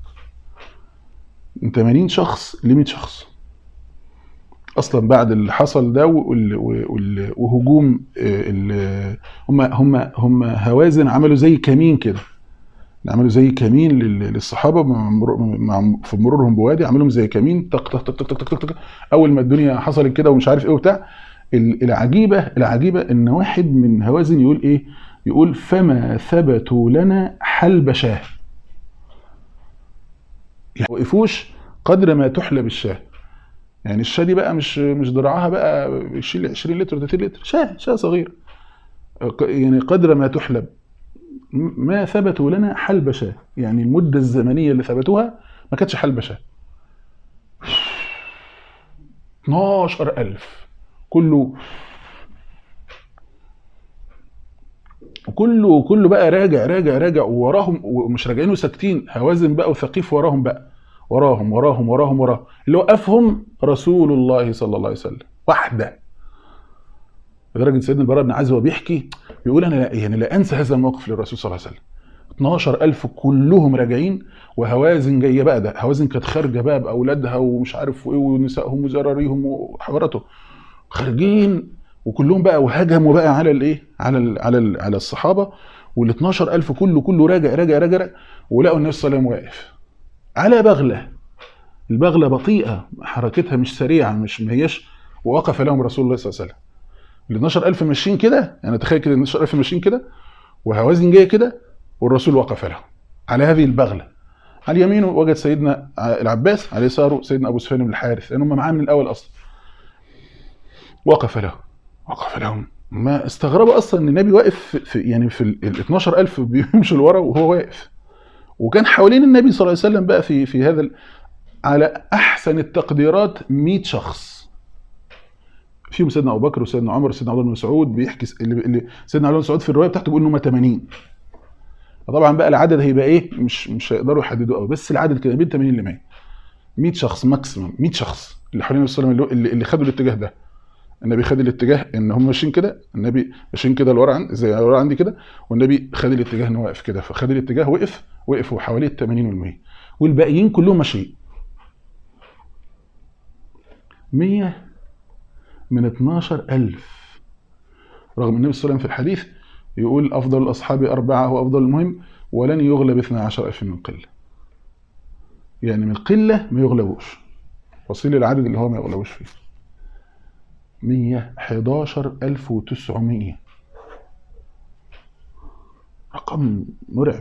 من 80 شخص ل 100 شخص اصلا بعد اللي حصل ده وال- وال- وهجوم آه، ال- هم هم هم هوازن عملوا زي كمين كده عملوا زي كمين لل- للصحابه مع مرور- مع في مرورهم بوادي عملوا زي كمين طق طق طق طق طق طق طق اول ما الدنيا حصلت كده ومش عارف ايه وبتاع ال- العجيبه العجيبه ان واحد من هوازن يقول ايه يقول فما ثبتوا لنا حلب شاه يعني ما وقفوش قدر ما تحلب الشاه يعني الشاه دي بقى مش مش ذراعها بقى يشيل 20 لتر 30 لتر شاه شاه صغير يعني قدر ما تحلب ما ثبتوا لنا حلب شاه يعني المدة الزمنية اللي ثبتوها ما كانتش حلب شاه 12000 كله وكله كله بقى راجع راجع راجع ووراهم ومش راجعين وساكتين هوازن بقى وثقيف وراهم بقى وراهم وراهم وراهم وراهم اللي وقفهم رسول الله صلى الله عليه وسلم وحده لدرجه سيدنا البراء بن عازب وهو بيحكي بيقول انا لا يعني لا انسى هذا الموقف للرسول صلى الله عليه وسلم 12000 كلهم راجعين وهوازن جايه بقى ده هوازن كانت خارجه بقى باولادها ومش عارف ايه ونسائهم وزراريهم وحواراتهم خارجين وكلهم بقى وهجموا بقى على الايه على ال على ال على الصحابه وال 12000 كله كله راجع راجع راجع, راجع ولقوا النبي صلى الله عليه وسلم واقف على بغله البغله بطيئه حركتها مش سريعه مش ما هيش ووقف لهم رسول الله صلى الله عليه وسلم ال 12000 ماشيين كده يعني تخيل كده ال 12000 ماشيين كده وهوازن جايه كده والرسول وقف لهم على هذه البغله على يمينه وجد سيدنا العباس على يساره سيدنا ابو سفيان بن الحارث لان هم معاه من الاول اصلا وقف له وقف لهم ما استغربوا اصلا ان النبي واقف في في- يعني في ال 12000 بيمشوا لورا وهو واقف وكان حوالين النبي صلى الله عليه وسلم بقى في في هذا ال- على احسن التقديرات 100 شخص فيهم سيدنا ابو بكر وسيدنا عمر وسيدنا عبد الله بن مسعود بيحكي س- اللي, اللي سيدنا عبد الله بن مسعود في الروايه بتاعته بيقول ان هم 80 طبعا بقى العدد هيبقى ايه مش مش هيقدروا يحددوا قوي بس العدد كده بين 80 ل 100 100 شخص ماكسيمم 100 شخص اللي حوالين النبي صلى الله عليه وسلم اللي, اللي خدوا الاتجاه ده النبي خد الاتجاه ان هم ماشيين كده النبي ماشيين كده لورا عن- زي لورا عندي كده والنبي خد الاتجاه انه واقف كده فخد الاتجاه وقف وقفوا حواليه ال 80 وال 100 والباقيين كلهم ماشيين 100 من 12000 رغم النبي صلى الله عليه وسلم في الحديث يقول افضل الاصحاب اربعه وافضل المهم ولن يغلب 12000 من قله يعني من قله ما يغلبوش وصيل العدد اللي هو ما يغلبوش فيه 111900 رقم مرعب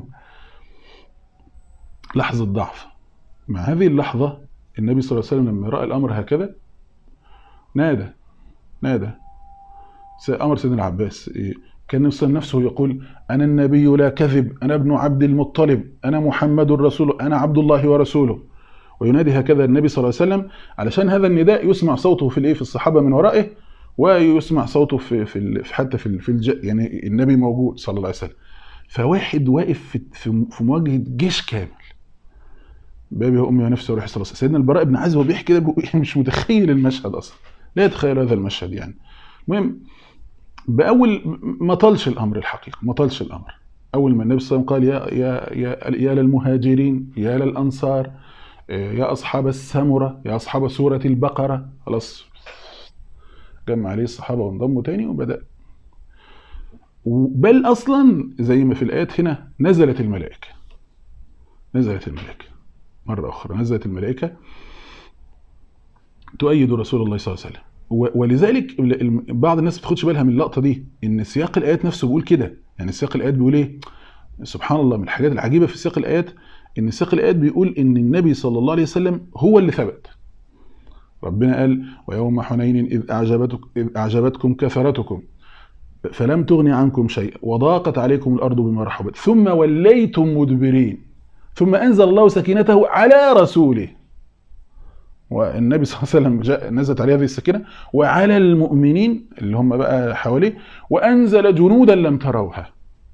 لحظة ضعف مع هذه اللحظة النبي صلى الله عليه وسلم لما رأى الأمر هكذا نادى نادى س- أمر سيدنا العباس إيه؟ كان النبي صلى الله عليه وسلم نفسه يقول أنا النبي لا كذب أنا ابن عبد المطلب أنا محمد رسوله أنا عبد الله ورسوله وينادي هكذا النبي صلى الله عليه وسلم علشان هذا النداء يسمع صوته في الايه في الصحابه من ورائه ويسمع صوته في في ال- في- حتى في ال- في الج... يعني النبي موجود صلى الله عليه وسلم فواحد واقف في في, في مواجهه جيش كامل بابي وامي ونفسي وروحي صلى الله عليه وسلم سيدنا البراء بن عازب وهو بيحكي كده بيقول إيه مش متخيل المشهد اصلا لا يتخيل هذا المشهد يعني المهم باول ما طالش الامر الحقيقه ما طالش الامر اول ما النبي صلى الله عليه وسلم قال يا يا يا يا للمهاجرين يا للانصار يا أصحاب السمرة يا أصحاب سورة البقرة خلاص جمع عليه الصحابة وانضموا تاني وبدأ بل أصلا زي ما في الآيات هنا نزلت الملائكة نزلت الملائكة مرة أخرى نزلت الملائكة تؤيد رسول الله صلى الله عليه وسلم و- ولذلك ال- ال- بعض الناس ما بتاخدش بالها من اللقطة دي إن سياق الآيات نفسه بيقول كده يعني سياق الآيات بيقول إيه سبحان الله من الحاجات العجيبة في سياق الآيات ان سياق الايات بيقول ان النبي صلى الله عليه وسلم هو اللي ثبت ربنا قال ويوم حنين اذ اعجبتك اذ اعجبتكم كثرتكم فلم تغن عنكم شيئا وضاقت عليكم الارض بما رحبت ثم وليتم مدبرين ثم انزل الله سكينته على رسوله والنبي صلى الله عليه وسلم جاء نزلت عليه هذه السكينه وعلى المؤمنين اللي هم بقى حواليه وانزل جنودا لم تروها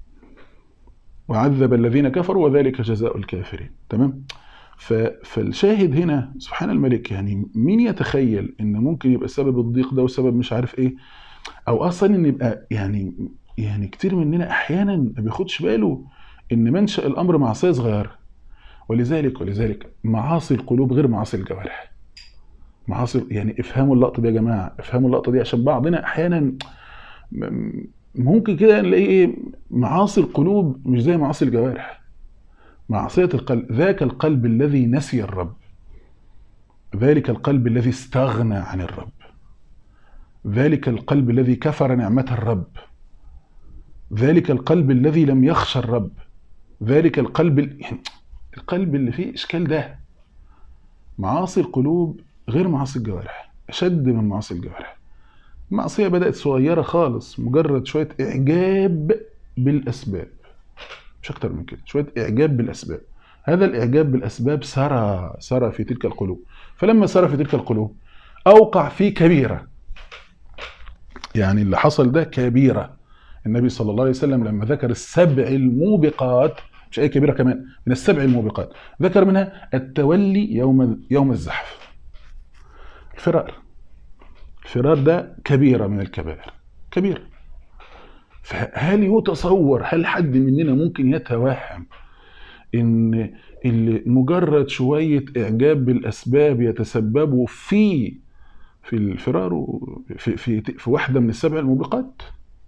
وعذب الذين كفروا وذلك جزاء الكافرين تمام ف- فالشاهد هنا سبحان الملك يعني مين يتخيل ان ممكن يبقى سبب الضيق ده وسبب مش عارف ايه او اصلا ان يبقى يعني يعني كتير مننا احيانا ما بياخدش باله ان منشا الامر معصيه صغيره ولذلك ولذلك معاصي القلوب غير معاصي الجوارح معاصي يعني افهموا اللقطه دي يا جماعه افهموا اللقطه دي عشان بعضنا احيانا م- ممكن كده نلاقي ايه معاصي القلوب مش زي معاصي الجوارح معصية القلب ذاك القلب الذي نسي الرب ذلك القلب الذي استغنى عن الرب ذلك القلب الذي كفر نعمة الرب ذلك القلب الذي لم يخشى الرب ذلك القلب ال- يعني القلب اللي فيه إشكال ده معاصي القلوب غير معاصي الجوارح أشد من معاصي الجوارح معصية بدأت صغيرة خالص مجرد شوية إعجاب بالأسباب مش أكتر من كده شوية إعجاب بالأسباب هذا الإعجاب بالأسباب سرى سرى في تلك القلوب فلما سرى في تلك القلوب أوقع في كبيرة يعني اللي حصل ده كبيرة النبي صلى الله عليه وسلم لما ذكر السبع الموبقات مش أي كبيرة كمان من السبع الموبقات ذكر منها التولي يوم يوم الزحف الفرار الفرار ده كبيرة من الكبائر كبيرة فهل يتصور هل حد مننا ممكن يتوهم ان اللي مجرد شوية اعجاب بالاسباب يتسببوا في في الفرار و- في في في واحدة من السبع الموبقات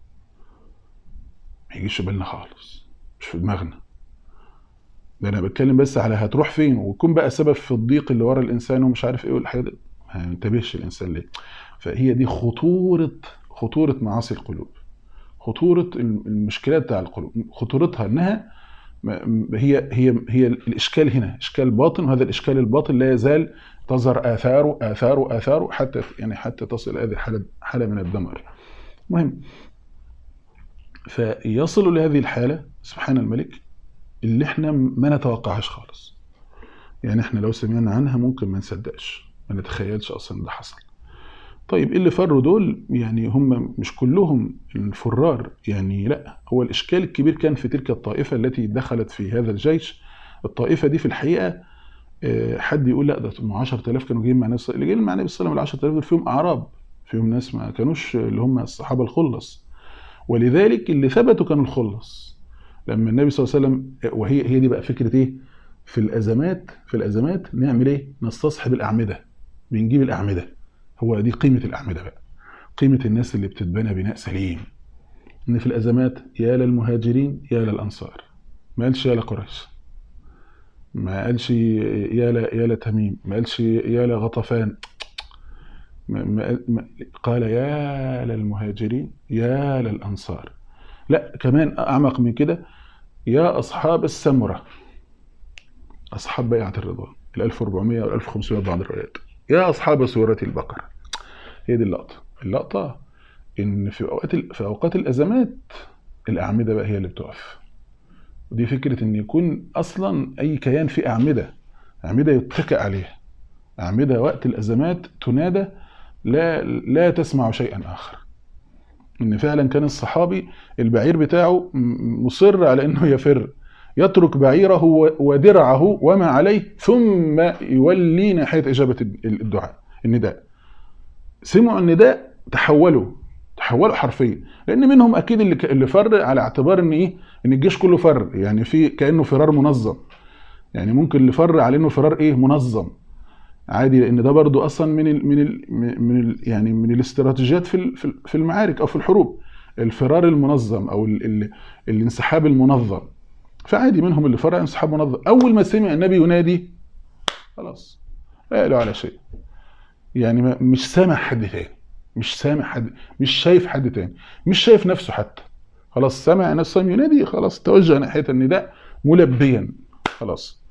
ما يجيش في بالنا خالص مش في دماغنا ده انا بتكلم بس على هتروح فين ويكون بقى سبب في الضيق اللي ورا الانسان ومش عارف ايه والحاجات دي ما ينتبهش الانسان ليه فهي دي خطورة خطورة معاصي القلوب خطورة المشكلات بتاع القلوب خطورتها انها ما- م- هي هي هي الاشكال هنا اشكال باطن وهذا الاشكال الباطن لا يزال تظهر اثاره اثاره اثاره حتى يعني حتى تصل هذه حاله حاله من الدمار. المهم فيصل لهذه الحاله سبحان الملك اللي احنا ما نتوقعهاش خالص. يعني احنا لو سمعنا عنها ممكن ما نصدقش ما نتخيلش اصلا ده حصل. طيب اللي فروا دول يعني هم مش كلهم الفرار يعني لا هو الاشكال الكبير كان في تلك الطائفه التي دخلت في هذا الجيش الطائفه دي في الحقيقه آه، حد يقول لا ده هم 10000 كانوا جايين مع النبي اللي جايين مع النبي صلى الله عليه وسلم ال 10000 دول فيهم اعراب فيهم ناس ما كانوش اللي هم الصحابه الخلص ولذلك اللي ثبتوا كانوا الخلص لما النبي صلى الله عليه وسلم وهي هي دي بقى فكره ايه في الازمات في الازمات نعمل ايه نستصحب الاعمده بنجيب الاعمده هو دي قيمه الاعمده بقى قيمه الناس اللي بتتبنى بناء سليم ان في الازمات يا للمهاجرين يا للانصار ما قالش يا لقريش ما قالش يا ل يا لتميم ما قالش يا لغطفان ما ما ما قال يا للمهاجرين يا للانصار لا كمان اعمق من كده يا اصحاب السمره اصحاب بيعه الرضوان ال 1400 وال 1500 بعض الروايات يا اصحاب سوره البقره هي دي اللقطه اللقطه ان في اوقات ال- في اوقات الازمات الاعمده بقى هي اللي بتقف ودي فكره ان يكون اصلا اي كيان فيه اعمده اعمده يتكئ عليها اعمده وقت الازمات تنادى لا لا تسمع شيئا اخر ان فعلا كان الصحابي البعير بتاعه م- مصر على انه يفر يترك بعيره و- ودرعه وما عليه ثم يولي ناحيه اجابه ال- الدعاء النداء سمعوا النداء تحولوا تحولوا حرفيا لان منهم اكيد اللي ك- اللي فر على اعتبار ان ايه ان الجيش كله فر يعني في كانه فرار منظم يعني ممكن اللي فر على انه فرار ايه منظم عادي لان ده برضو اصلا من ال من ال من ال يعني من الاستراتيجيات في ال- في ال- في المعارك او في الحروب الفرار المنظم او ال ال الانسحاب المنظم فعادي منهم اللي فرع انسحاب منظم اول ما سمع النبي ينادي خلاص لا له على شيء يعني ما مش سامع حد تاني مش سامع حد مش شايف حد تاني مش شايف نفسه حتى خلاص سمع نفسه ينادي خلاص توجه ناحيه النداء ملبيا خلاص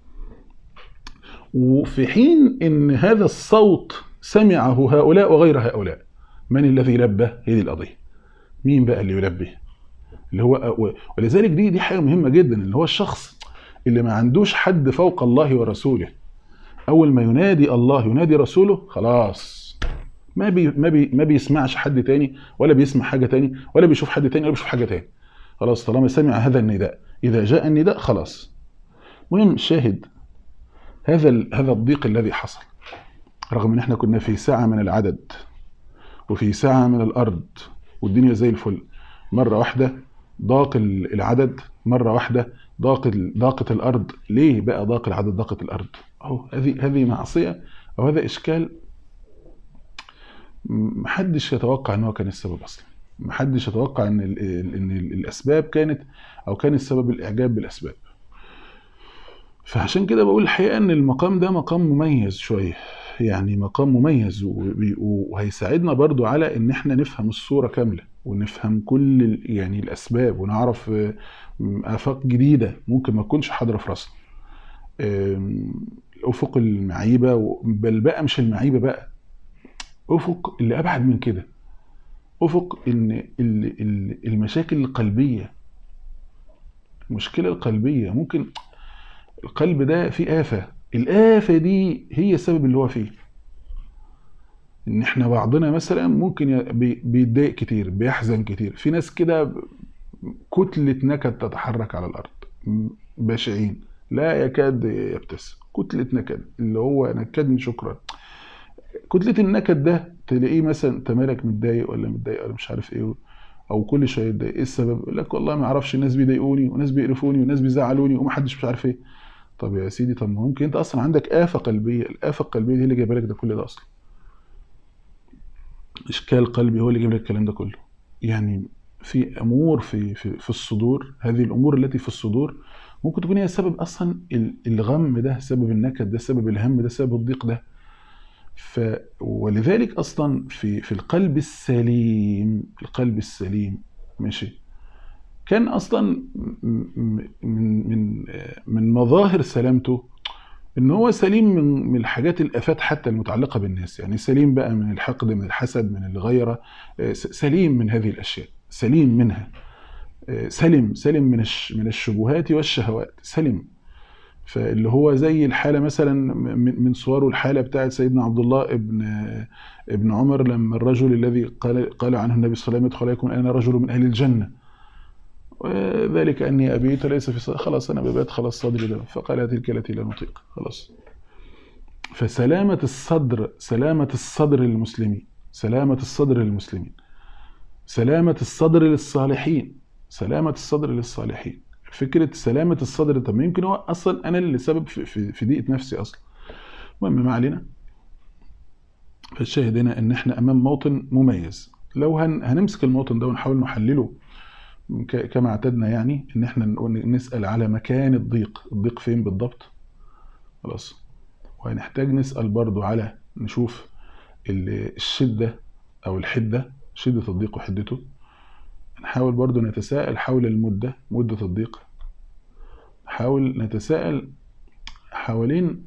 وفي حين ان هذا الصوت سمعه هؤلاء وغير هؤلاء من الذي لبى هي دي القضيه مين بقى اللي يلبي اللي هو ولذلك دي دي حاجه مهمه جدا اللي هو الشخص اللي ما عندوش حد فوق الله ورسوله اول ما ينادي الله ينادي رسوله خلاص ما بي ما بي ما بيسمعش حد تاني ولا بيسمع حاجه تاني ولا بيشوف حد تاني ولا بيشوف حاجه تاني خلاص طالما سمع هذا النداء اذا جاء النداء خلاص المهم شاهد هذا ال- هذا الضيق الذي حصل رغم ان احنا كنا في ساعه من العدد وفي ساعه من الارض والدنيا زي الفل مره واحده ضاق ال- العدد مره واحده ضاق ال- ضاقت الارض ليه بقى ضاق العدد ضاقت الارض اهو هذه هذه معصيه او هذا اشكال م- محدش يتوقع ان هو كان السبب اصلا محدش يتوقع ان ال- ال- ان ال- الاسباب كانت او كان السبب الاعجاب بالاسباب فعشان كده بقول الحقيقه ان المقام ده مقام مميز شويه يعني مقام مميز وبي- وهيساعدنا برضو على ان احنا نفهم الصوره كامله ونفهم كل ال- يعني الاسباب ونعرف آه، م- افاق جديده ممكن ما تكونش حاضره في راسنا آم، افق المعيبه و- بل بقى مش المعيبه بقى افق اللي ابعد من كده افق ان ال- ال- المشاكل القلبيه المشكله القلبيه ممكن القلب ده فيه آفة الآفة دي هي السبب اللي هو فيه ان احنا بعضنا مثلا ممكن ي- بي- بيتضايق كتير بيحزن كتير في ناس كده ب- كتلة نكد تتحرك على الأرض م- بشعين لا يكاد يبتسم كتلة نكد اللي هو نكدني شكرا كتلة النكد ده تلاقيه مثلا انت مالك متضايق ولا متضايق ولا مش عارف ايه او كل شويه يتضايق ايه السبب يقول لك والله ما اعرفش الناس بيضايقوني وناس بيقرفوني وناس بيزعلوني ومحدش مش عارف ايه طب يا سيدي طب ما ممكن انت اصلا عندك آفة قلبية الآفة القلبية دي اللي جايبه لك ده كل ده اصلا اشكال قلبي هو اللي جايب لك الكلام ده كله يعني في امور في في في الصدور هذه الامور التي في الصدور ممكن تكون هي سبب اصلا ال- الغم ده سبب النكد ده سبب الهم ده سبب الضيق ده ف ولذلك اصلا في في القلب السليم القلب السليم ماشي كان اصلا من من من مظاهر سلامته ان هو سليم من من الحاجات الافات حتى المتعلقه بالناس يعني سليم بقى من الحقد من الحسد من الغيره سليم من هذه الاشياء سليم منها سلم سلم من من الشبهات والشهوات سلم فاللي هو زي الحالة مثلا من صوره الحالة بتاعت سيدنا عبد الله ابن ابن عمر لما الرجل الذي قال قال عنه النبي صلى الله عليه وسلم يدخل عليكم أنا رجل من أهل الجنة وذلك أني أبيت ليس في صدر خلاص أنا ببات خلاص صدري ده فقال تلك التي لا نطيق خلاص فسلامة الصدر سلامة الصدر للمسلمين سلامة الصدر للمسلمين سلامة الصدر للصالحين سلامة الصدر للصالحين فكرة سلامة الصدر طب ما يمكن هو أصلا أنا اللي سبب في, في, في ضيقة نفسي أصلا المهم ما علينا فالشاهد هنا إن إحنا أمام موطن مميز لو هن هنمسك الموطن ده ونحاول نحلله كما اعتدنا يعني إن إحنا نسأل على مكان الضيق الضيق فين بالضبط خلاص وهنحتاج نسأل برضو على نشوف الشدة أو الحدة شدة الضيق وحدته نحاول برضو نتساءل حول المدة مدة الضيق نحاول نتساءل حوالين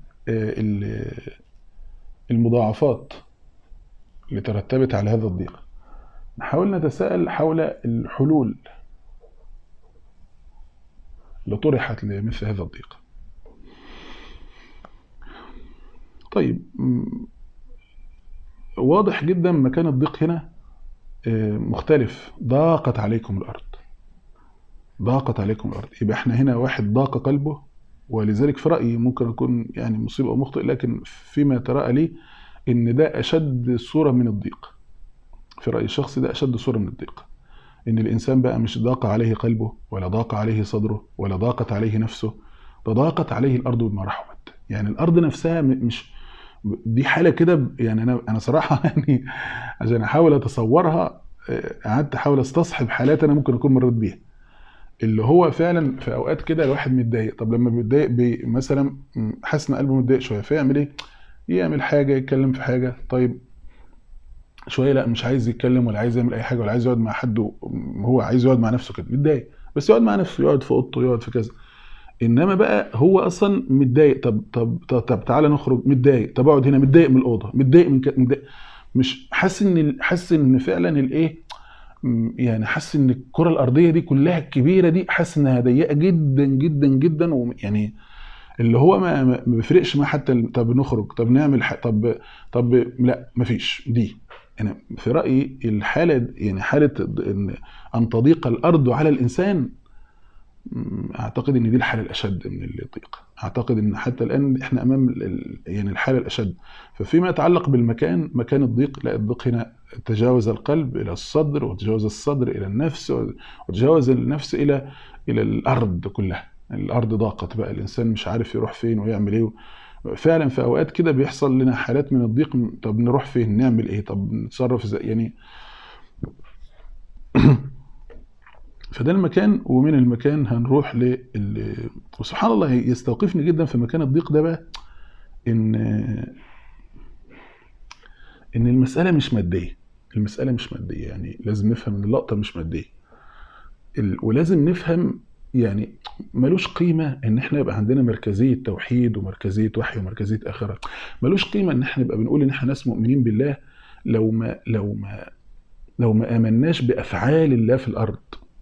المضاعفات اللي ترتبت على هذا الضيق نحاول نتساءل حول الحلول اللي طرحت لمثل هذا الضيق طيب واضح جدا مكان الضيق هنا مختلف ضاقت عليكم الأرض ضاقت عليكم الأرض يبقى احنا هنا واحد ضاق قلبه ولذلك في رأيي ممكن أكون يعني مصيبة أو مخطئ لكن فيما ترى لي إن ده أشد صورة من الضيق في رأيي الشخصي ده أشد صورة من الضيق إن الإنسان بقى مش ضاق عليه قلبه ولا ضاق عليه صدره ولا ضاقت عليه نفسه ده ضاقت عليه الأرض بما رحمت يعني الأرض نفسها مش دي حاله كده يعني انا انا صراحه يعني عشان احاول اتصورها قعدت احاول استصحب حالات انا ممكن اكون مريت بيها اللي هو فعلا في اوقات كده الواحد متضايق طب لما بيتضايق بي مثلا حاسس ان قلبه متضايق شويه فيعمل ايه؟ يعمل حاجه يتكلم في حاجه طيب شويه لا مش عايز يتكلم ولا عايز يعمل اي حاجه ولا عايز يقعد مع حد هو عايز يقعد مع نفسه كده متضايق بس يقعد مع نفسه يقعد في اوضته يقعد في كذا انما بقى هو اصلا متضايق طب طب طب, طب تعالى نخرج متضايق طب اقعد هنا متضايق من الاوضه متضايق من كده متضايق مش حاسس ان حاسس ان فعلا الايه يعني حاسس ان الكره الارضيه دي كلها الكبيره دي حاسس انها ضيقه جدا جدا جدا ويعني اللي هو ما ما بيفرقش معاه حتى طب نخرج طب نعمل طب طب لا مفيش دي انا في رايي الحاله يعني حاله ان ان تضيق الارض على الانسان اعتقد ان دي الحاله الاشد من الضيق اعتقد ان حتى الان احنا امام يعني الحاله الاشد ففيما يتعلق بالمكان مكان الضيق لا الضيق هنا تجاوز القلب الى الصدر وتجاوز الصدر الى النفس وتجاوز النفس الى الى الارض كلها الارض ضاقت بقى الانسان مش عارف يروح فين ويعمل ايه فعلا في اوقات كده بيحصل لنا حالات من الضيق طب نروح فين نعمل ايه طب نتصرف ازاي يعني فده المكان ومن المكان هنروح لل وسبحان الله يستوقفني جدا في مكان الضيق ده بقى ان ان المساله مش ماديه المساله مش ماديه يعني لازم نفهم ان اللقطه مش ماديه ولازم نفهم يعني ملوش قيمة إن إحنا يبقى عندنا مركزية توحيد ومركزية وحي ومركزية آخرة، ملوش قيمة إن إحنا نبقى بنقول إن إحنا ناس مؤمنين بالله لو ما لو ما لو ما آمناش بأفعال الله في الأرض.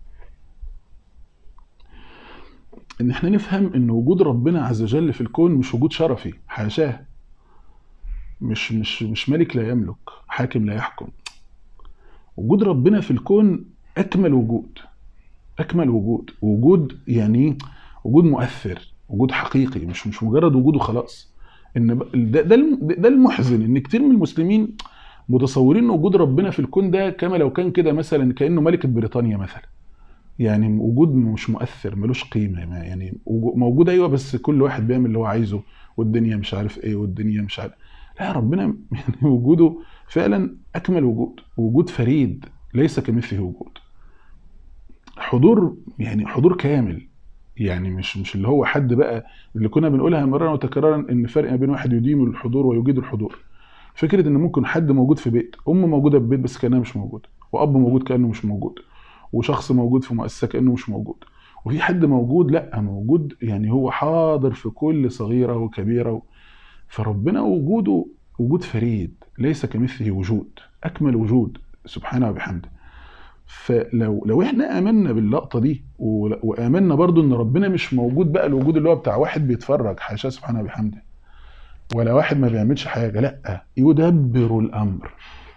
ان احنا نفهم ان وجود ربنا عز وجل في الكون مش وجود شرفي حاشاه مش مش مش ملك لا يملك حاكم لا يحكم وجود ربنا في الكون اكمل وجود اكمل وجود وجود يعني وجود مؤثر وجود حقيقي مش مش مجرد وجود وخلاص ان ده ده ده المحزن ان كتير من المسلمين متصورين ان وجود ربنا في الكون ده كما لو كان كده مثلا كانه ملكه بريطانيا مثلا يعني وجود مش مؤثر ملوش قيمه يعني موجود ايوه بس كل واحد بيعمل اللي هو عايزه والدنيا مش عارف ايه والدنيا مش عارف لا ربنا يعني وجوده فعلا اكمل وجود وجود فريد ليس كمثله وجود حضور يعني حضور كامل يعني مش مش اللي هو حد بقى اللي كنا بنقولها مرارا وتكرارا ان فرق ما بين واحد يديم الحضور ويجيد الحضور فكره ان ممكن حد موجود في بيت ام موجوده في بيت بس كانها مش موجوده واب موجود كانه مش موجود وشخص موجود في مؤسسه كانه مش موجود وفي حد موجود لا موجود يعني هو حاضر في كل صغيره وكبيره فربنا وجوده وجود فريد ليس كمثله وجود اكمل وجود سبحانه وبحمده فلو لو احنا امنا باللقطه دي و- وامنا برضو ان ربنا مش موجود بقى الوجود اللي هو بتاع واحد بيتفرج حاشاه سبحانه وبحمده ولا واحد ما بيعملش حاجه لا يدبر الامر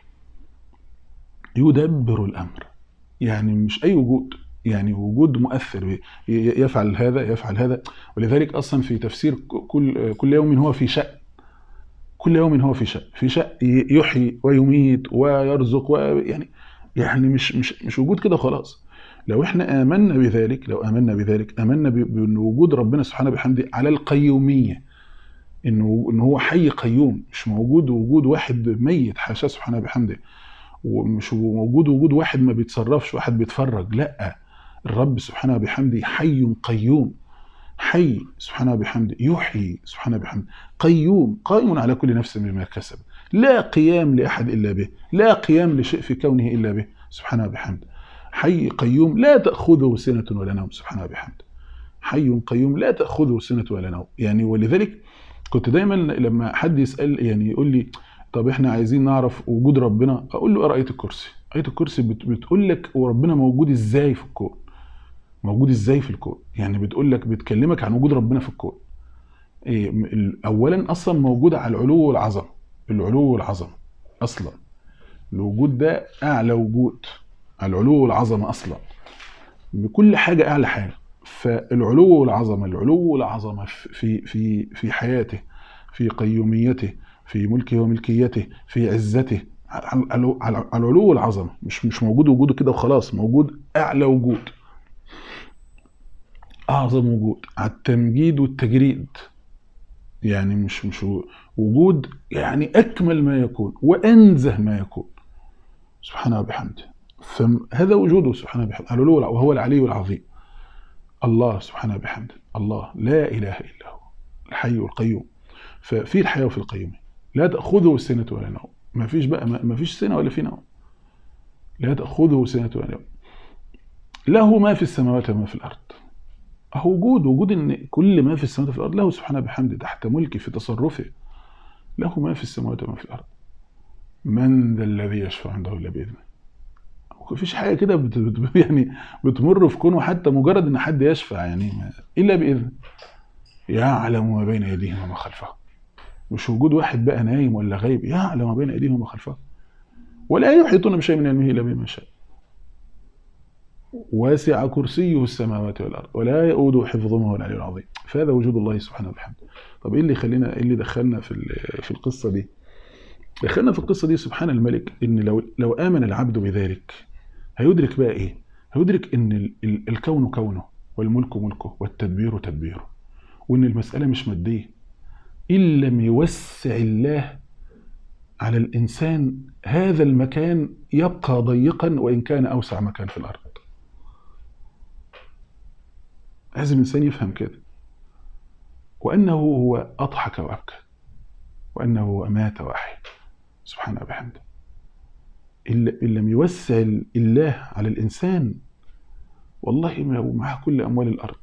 يدبر الامر يعني مش اي وجود يعني وجود مؤثر ي- يفعل هذا يفعل هذا ولذلك اصلا في تفسير ك- كل كل يوم هو في شأن كل يوم هو في شأن في شأن ي- يحيي ويميت ويرزق ويعني يعني مش مش مش وجود كده خلاص لو احنا امنا بذلك لو امنا بذلك امنا ب- بان وجود ربنا سبحانه وبحمده على القيوميه انه ان هو حي قيوم مش موجود وجود واحد ميت حاشاه سبحانه وبحمده ومش موجود وجود واحد ما بيتصرفش واحد بيتفرج لا الرب سبحانه وبحمده حي قيوم حي سبحانه وبحمده يحيي سبحانه وبحمده قيوم قائم على كل نفس بما كسب لا قيام لأحد إلا به لا قيام لشيء في كونه إلا به سبحانه وبحمده حي قيوم لا تأخذه سنة ولا نوم سبحانه وبحمده حي قيوم لا تأخذه سنة ولا نوم يعني ولذلك كنت دايما لما حد يسأل يعني يقول لي طب احنا عايزين نعرف وجود ربنا اقول له اقرا ايه الكرسي ايه الكرسي بت- بتقول لك هو ربنا موجود ازاي في الكون موجود ازاي في الكون يعني بتقول لك بتكلمك عن وجود ربنا في الكون إيه م- ال- اولا اصلا موجود على العلو والعظمه العلو والعظمه اصلا الوجود ده اعلى وجود على العلو والعظمه اصلا بكل حاجه اعلى حاجه فالعلو والعظمه العلو والعظمه في في في حياته في قيوميته في ملكه وملكيته في عزته على على- على على العلو والعظمه مش مش موجود وجوده كده وخلاص موجود اعلى وجود اعظم وجود على التمجيد والتجريد يعني مش مش وجود يعني اكمل ما يكون وانزه ما يكون سبحانه وبحمده فهذا وجوده سبحانه وبحمده على العلو وهو العلي العظيم الله سبحانه وبحمده الله لا اله الا هو الحي القيوم ففي الحياه وفي القيوم لا تاخذه سنه ولا نوم ما فيش بقى ما فيش سنه ولا في نوم لا تاخذه سنه ولا نوم له ما في السماوات وما في الارض هو وجود وجود ان كل ما في السماوات وفي الارض له سبحانه بحمده تحت ملكه في تصرفه له ما في السماوات وما في الارض من ذا الذي يشفع عنده الا باذنه مفيش حاجه كده بت... بت... يعني بتمر في كونه حتى مجرد ان حد يشفع يعني ما... الا باذنه يعلم ما بين ايديهم وما خلفهم مش وجود واحد بقى نايم ولا غايب يعلم ما بين ايديهم وما خلفهم ولا يحيطون بشيء من علمه الا بما شاء واسع كرسيه السماوات والارض ولا يؤود حفظهما هو العلي العظيم فهذا وجود الله سبحانه وبحمده طب ايه اللي خلينا ايه اللي دخلنا في ال- في القصه دي دخلنا في القصه دي سبحان الملك ان لو لو امن العبد بذلك هيدرك بقى ايه هيدرك ان ال- ال- الكون كونه والملك ملكه والتدبير تدبيره وان المساله مش ماديه ان لم يوسع الله على الانسان هذا المكان يبقى ضيقا وان كان اوسع مكان في الارض لازم الانسان يفهم كده وانه هو اضحك وابكى وانه هو امات واحيا سبحانه وبحمده ان إن لم يوسع الله على الانسان والله ما هو معاه كل اموال الارض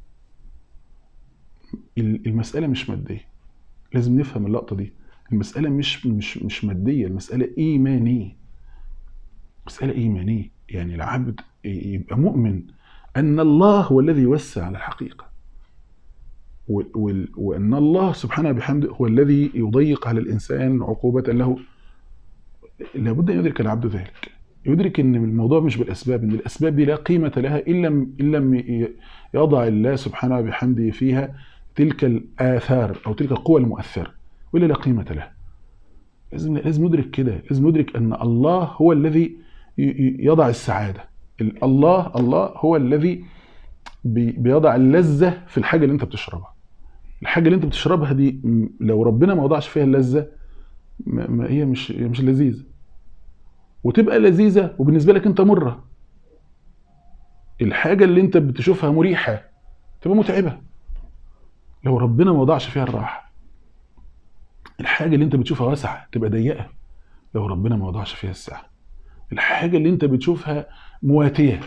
ال- المساله مش ماديه لازم نفهم اللقطه دي المساله مش مش مش ماديه المساله ايمانيه مساله ايمانيه يعني العبد يبقى مؤمن ان الله هو الذي يوسع على الحقيقه وال- وال- وان الله سبحانه بحمده هو الذي يضيق على الانسان عقوبه له لابد ان يدرك العبد ذلك يدرك ان الموضوع مش بالاسباب ان الاسباب دي لا قيمه لها ان لم ان لم ي- يضع الله سبحانه بحمده فيها تلك الاثار او تلك القوى المؤثره ولا لا قيمه لها لازم لازم ندرك كده لازم ندرك ان الله هو الذي ي- ي- يضع السعاده ال- الله الله هو الذي بي- بيضع اللذه في الحاجه اللي انت بتشربها الحاجه اللي انت بتشربها دي م- لو ربنا ما وضعش فيها اللذه ما ما هي مش هي مش لذيذه وتبقى لذيذه وبالنسبه لك انت مره الحاجه اللي انت بتشوفها مريحه تبقى متعبه لو ربنا ما وضعش فيها الراحه الحاجه اللي انت بتشوفها واسعه تبقى ضيقه لو ربنا ما وضعش فيها السعه الحاجه اللي انت بتشوفها مواتيه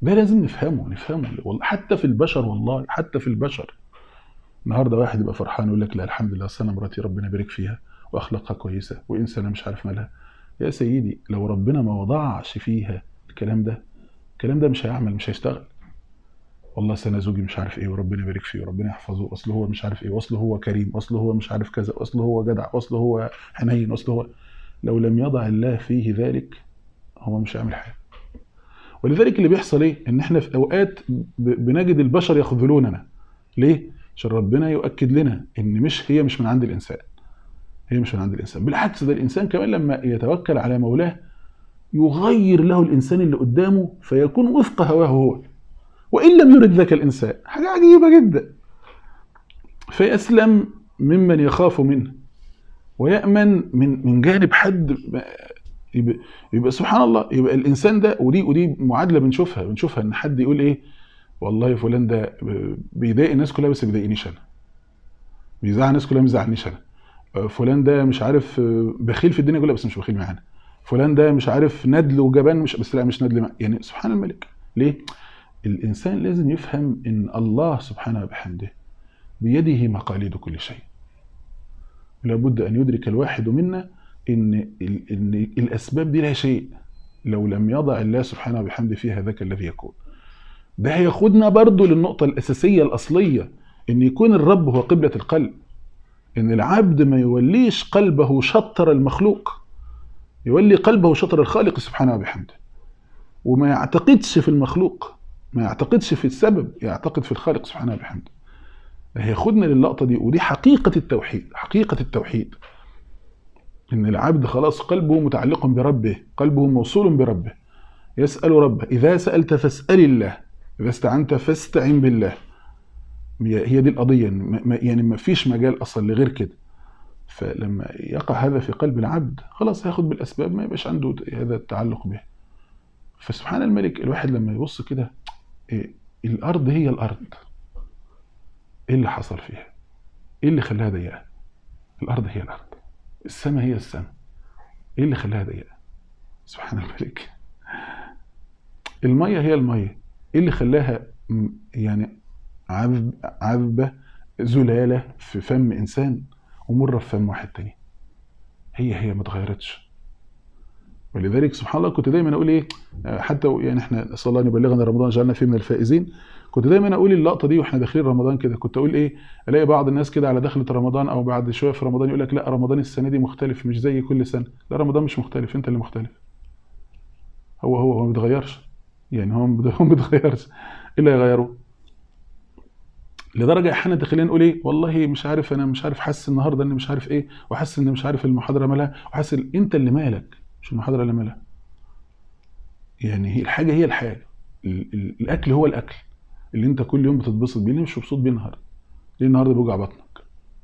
ده لازم نفهمه نفهمه والله حتى في البشر والله حتى في البشر النهارده واحد يبقى فرحان يقول لك لا الحمد لله أصل انا مراتي ربنا يبارك فيها واخلاقها كويسه وانسانه مش عارف مالها يا سيدي لو ربنا ما وضعش فيها الكلام ده الكلام ده مش هيعمل مش هيشتغل والله أصل انا زوجي مش عارف ايه وربنا يبارك فيه وربنا يحفظه اصل هو مش عارف ايه واصل هو كريم واصل هو مش عارف كذا واصل هو جدع واصل هو حنين واصل هو لو لم يضع الله فيه ذلك هو مش هيعمل حاجه ولذلك اللي بيحصل ايه ان احنا في اوقات ب- بنجد البشر يخذلوننا ليه عشان ربنا يؤكد لنا ان مش هي مش من عند الانسان هي مش من عند الانسان بالعكس ده الانسان كمان لما يتوكل على مولاه يغير له الانسان اللي قدامه فيكون وفق هواه هو وان لم يرد ذاك الانسان حاجه عجيبه جدا فيسلم ممن يخاف منه ويامن من من جانب حد يبقى, يبقى سبحان الله يبقى الانسان ده ودي ودي معادله بنشوفها بنشوفها ان حد يقول ايه والله فلان ده بيضايق الناس كلها بس ما بيضايقنيش انا بيزعل الناس كلها ما بيزعلنيش انا فلان ده مش عارف بخيل في الدنيا كلها بس مش بخيل معانا فلان ده مش عارف ندل وجبان مش بس لا مش ندل مع يعني سبحان الملك ليه الانسان لازم يفهم ان الله سبحانه وبحمده بيده مقاليد كل شيء لابد ان يدرك الواحد منا ان ان الاسباب دي لها شيء لو لم يضع الله سبحانه وبحمده فيها ذاك الذي يكون ده هياخدنا برضو للنقطة الأساسية الأصلية إن يكون الرب هو قبلة القلب إن العبد ما يوليش قلبه شطر المخلوق يولي قلبه شطر الخالق سبحانه وبحمده وما يعتقدش في المخلوق ما يعتقدش في السبب يعتقد في الخالق سبحانه وبحمده هياخدنا للقطة دي ودي حقيقة التوحيد حقيقة التوحيد إن العبد خلاص قلبه متعلق بربه قلبه موصول بربه يسأل ربه إذا سألت فاسأل الله إذا استعنت فاستعن بالله هي دي القضية يعني ما فيش مجال أصلا لغير كده فلما يقع هذا في قلب العبد خلاص هياخد بالأسباب ما يبقاش عنده هذا التعلق به فسبحان الملك الواحد لما يبص كده إيه الأرض هي الأرض إيه اللي حصل فيها إيه اللي خلاها ضيقة الأرض هي الأرض السماء هي السماء إيه اللي خلاها ضيقة سبحان الملك المية هي المية ايه اللي خلاها يعني عذب عذبة زلالة في فم إنسان ومرة في فم واحد تاني هي هي ما اتغيرتش ولذلك سبحان الله كنت دايما اقول ايه حتى يعني احنا نسال الله ان يبلغنا رمضان جعلنا فيه من الفائزين كنت دايما اقول اللقطه دي واحنا داخلين رمضان كده كنت اقول ايه الاقي بعض الناس كده على دخله رمضان او بعد شويه في رمضان يقول لك لا رمضان السنه دي مختلف مش زي كل سنه لا رمضان مش مختلف انت اللي مختلف هو هو هو ما بيتغيرش يعني هو ما بيتغيرش ايه اللي هيغيره لدرجه احيانا داخلين نقول ايه والله مش عارف انا مش عارف حاسس النهارده ان مش عارف ايه وحاسس ان مش عارف المحاضره مالها وحاسس انت اللي مالك مش المحاضره اللي مالها يعني هي الحاجه هي الحاجه ال ال الاكل هو الاكل اللي انت كل يوم بتتبسط بيه ليه مش مبسوط بيه النهارده ليه النهارده بيوجع بطنك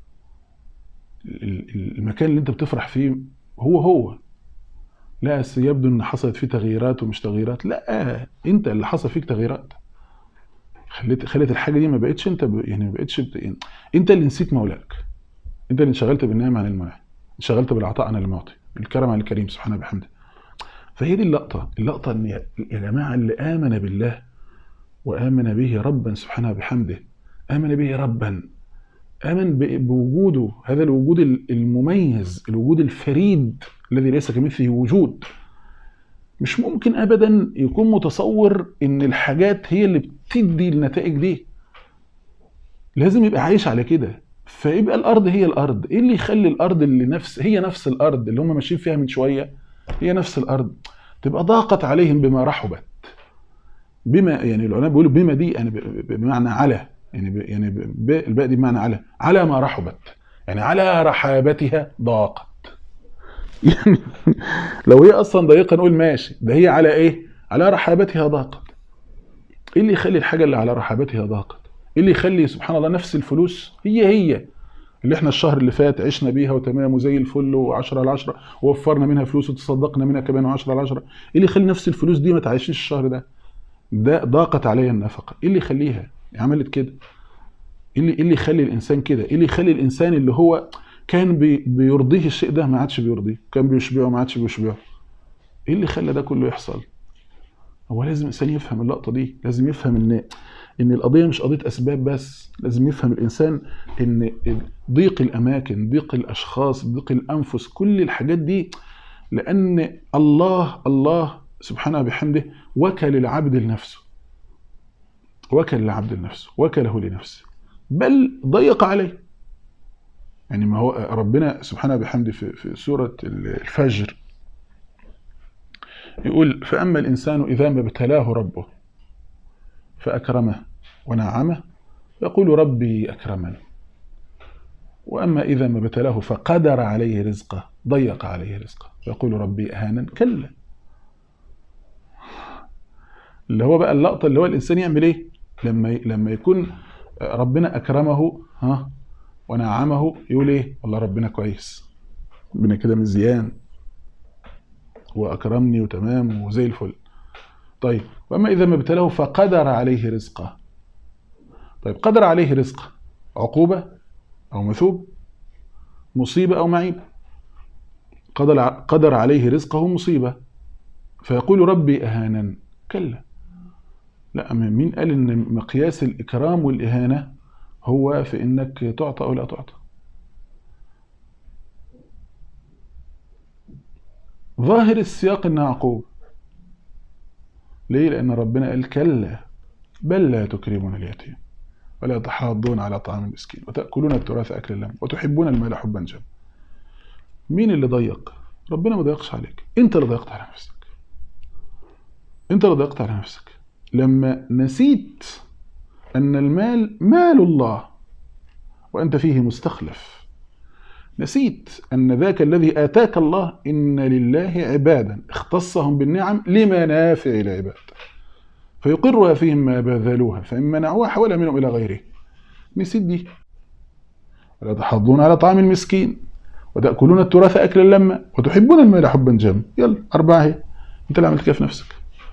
المكان اللي انت بتفرح فيه هو هو لا يبدو ان حصلت فيه تغييرات ومش تغييرات لا انت اللي حصل فيك تغييرات خليت خلت الحاجه دي ما بقتش انت ب... يعني ما بقتش بت... يعني انت اللي نسيت مولاك انت اللي انشغلت بالنعم عن المنع انشغلت بالعطاء عن المعطي الكرم عن الكريم سبحانه وبحمده فهي دي اللقطه اللقطه ان يا جماعه اللي امن بالله وامن به ربا سبحانه وبحمده امن به ربا امن بوجوده هذا الوجود المميز الوجود الفريد الذي ليس كمثله وجود مش ممكن ابدا يكون متصور ان الحاجات هي اللي بتدي النتائج دي لازم يبقى عايش على كده فيبقى الارض هي الارض ايه اللي يخلي الارض اللي نفس هي نفس الارض اللي هم ماشيين فيها من شويه هي نفس الارض تبقى ضاقت عليهم بما رحبت بما يعني العلماء بيقولوا بما دي يعني بمعنى على يعني يعني الباء دي بمعنى على على ما رحبت يعني على رحابتها ضاقت يعني لو هي اصلا ضيقه نقول ماشي ده هي على ايه على رحابتها ضاقت ايه اللي يخلي الحاجه اللي على رحابتها ضاقت ايه اللي يخلي سبحان الله نفس الفلوس هي هي اللي احنا الشهر اللي فات عشنا بيها وتمام وزي الفل و10 على 10 ووفرنا منها فلوس وتصدقنا منها كمان و10 على 10 ايه اللي يخلي نفس الفلوس دي ما تعيشنيش الشهر ده ده ضاقت عليا النفقه ايه اللي يخليها عملت كده ايه اللي ايه اللي يخلي الانسان كده ايه اللي يخلي الانسان اللي هو كان بي بيرضيه الشيء ده ما عادش بيرضيه كان بيشبعه ما عادش بيشبعه ايه اللي خلى ده كله يحصل هو لازم الانسان يفهم اللقطه دي لازم يفهم ان ان القضيه مش قضيه اسباب بس لازم يفهم الانسان ان ضيق الاماكن ضيق الاشخاص ضيق الانفس كل الحاجات دي لان الله الله سبحانه بحمده وكل العبد لنفسه وكل العبد لنفسه وكله لنفسه بل ضيق عليه يعني ما هو ربنا سبحانه بحمده في, في سورة الفجر يقول فأما الإنسان إذا ما ابتلاه ربه فأكرمه ونعمه يقول ربي أكرمن وأما إذا ما ابتلاه فقدر عليه رزقه ضيق عليه رزقه يقول ربي أهانا كلا اللي هو بقى اللقطة اللي هو الإنسان يعمل إيه لما لما يكون ربنا أكرمه ها ونعمه يقول إيه والله ربنا كويس ربنا كده مزيان وأكرمني وتمام وزي الفل طيب وأما إذا ما ابتلاه فقدر عليه رزقه طيب قدر عليه رزقه عقوبة أو مثوب مصيبة أو معيبة قدر قدر عليه رزقه مصيبة فيقول ربي أهانا كلا لا مين قال ان مقياس الاكرام والاهانه هو في انك تعطى او لا تعطى ظاهر السياق انها عقوبه ليه لان ربنا قال كلا بل لا تكرمون اليتيم ولا تحاضون على طعام المسكين وتاكلون التراث اكل اللم وتحبون المال حبا جما مين اللي ضيق ربنا ما ضيقش عليك انت اللي ضيقت على نفسك انت اللي ضيقت على نفسك لما نسيت أن المال مال الله وأنت فيه مستخلف نسيت أن ذاك الذي آتاك الله إن لله عبادا اختصهم بالنعم لمنافع العباد فيقرها فيهم ما بذلوها فإن منعوها حول منهم إلى غيره نسيت دي ولا تحضون على طعام المسكين وتأكلون التراث أكلا لما وتحبون المال حبا جما يلا أربعة هي أنت اللي عملت كده في نفسك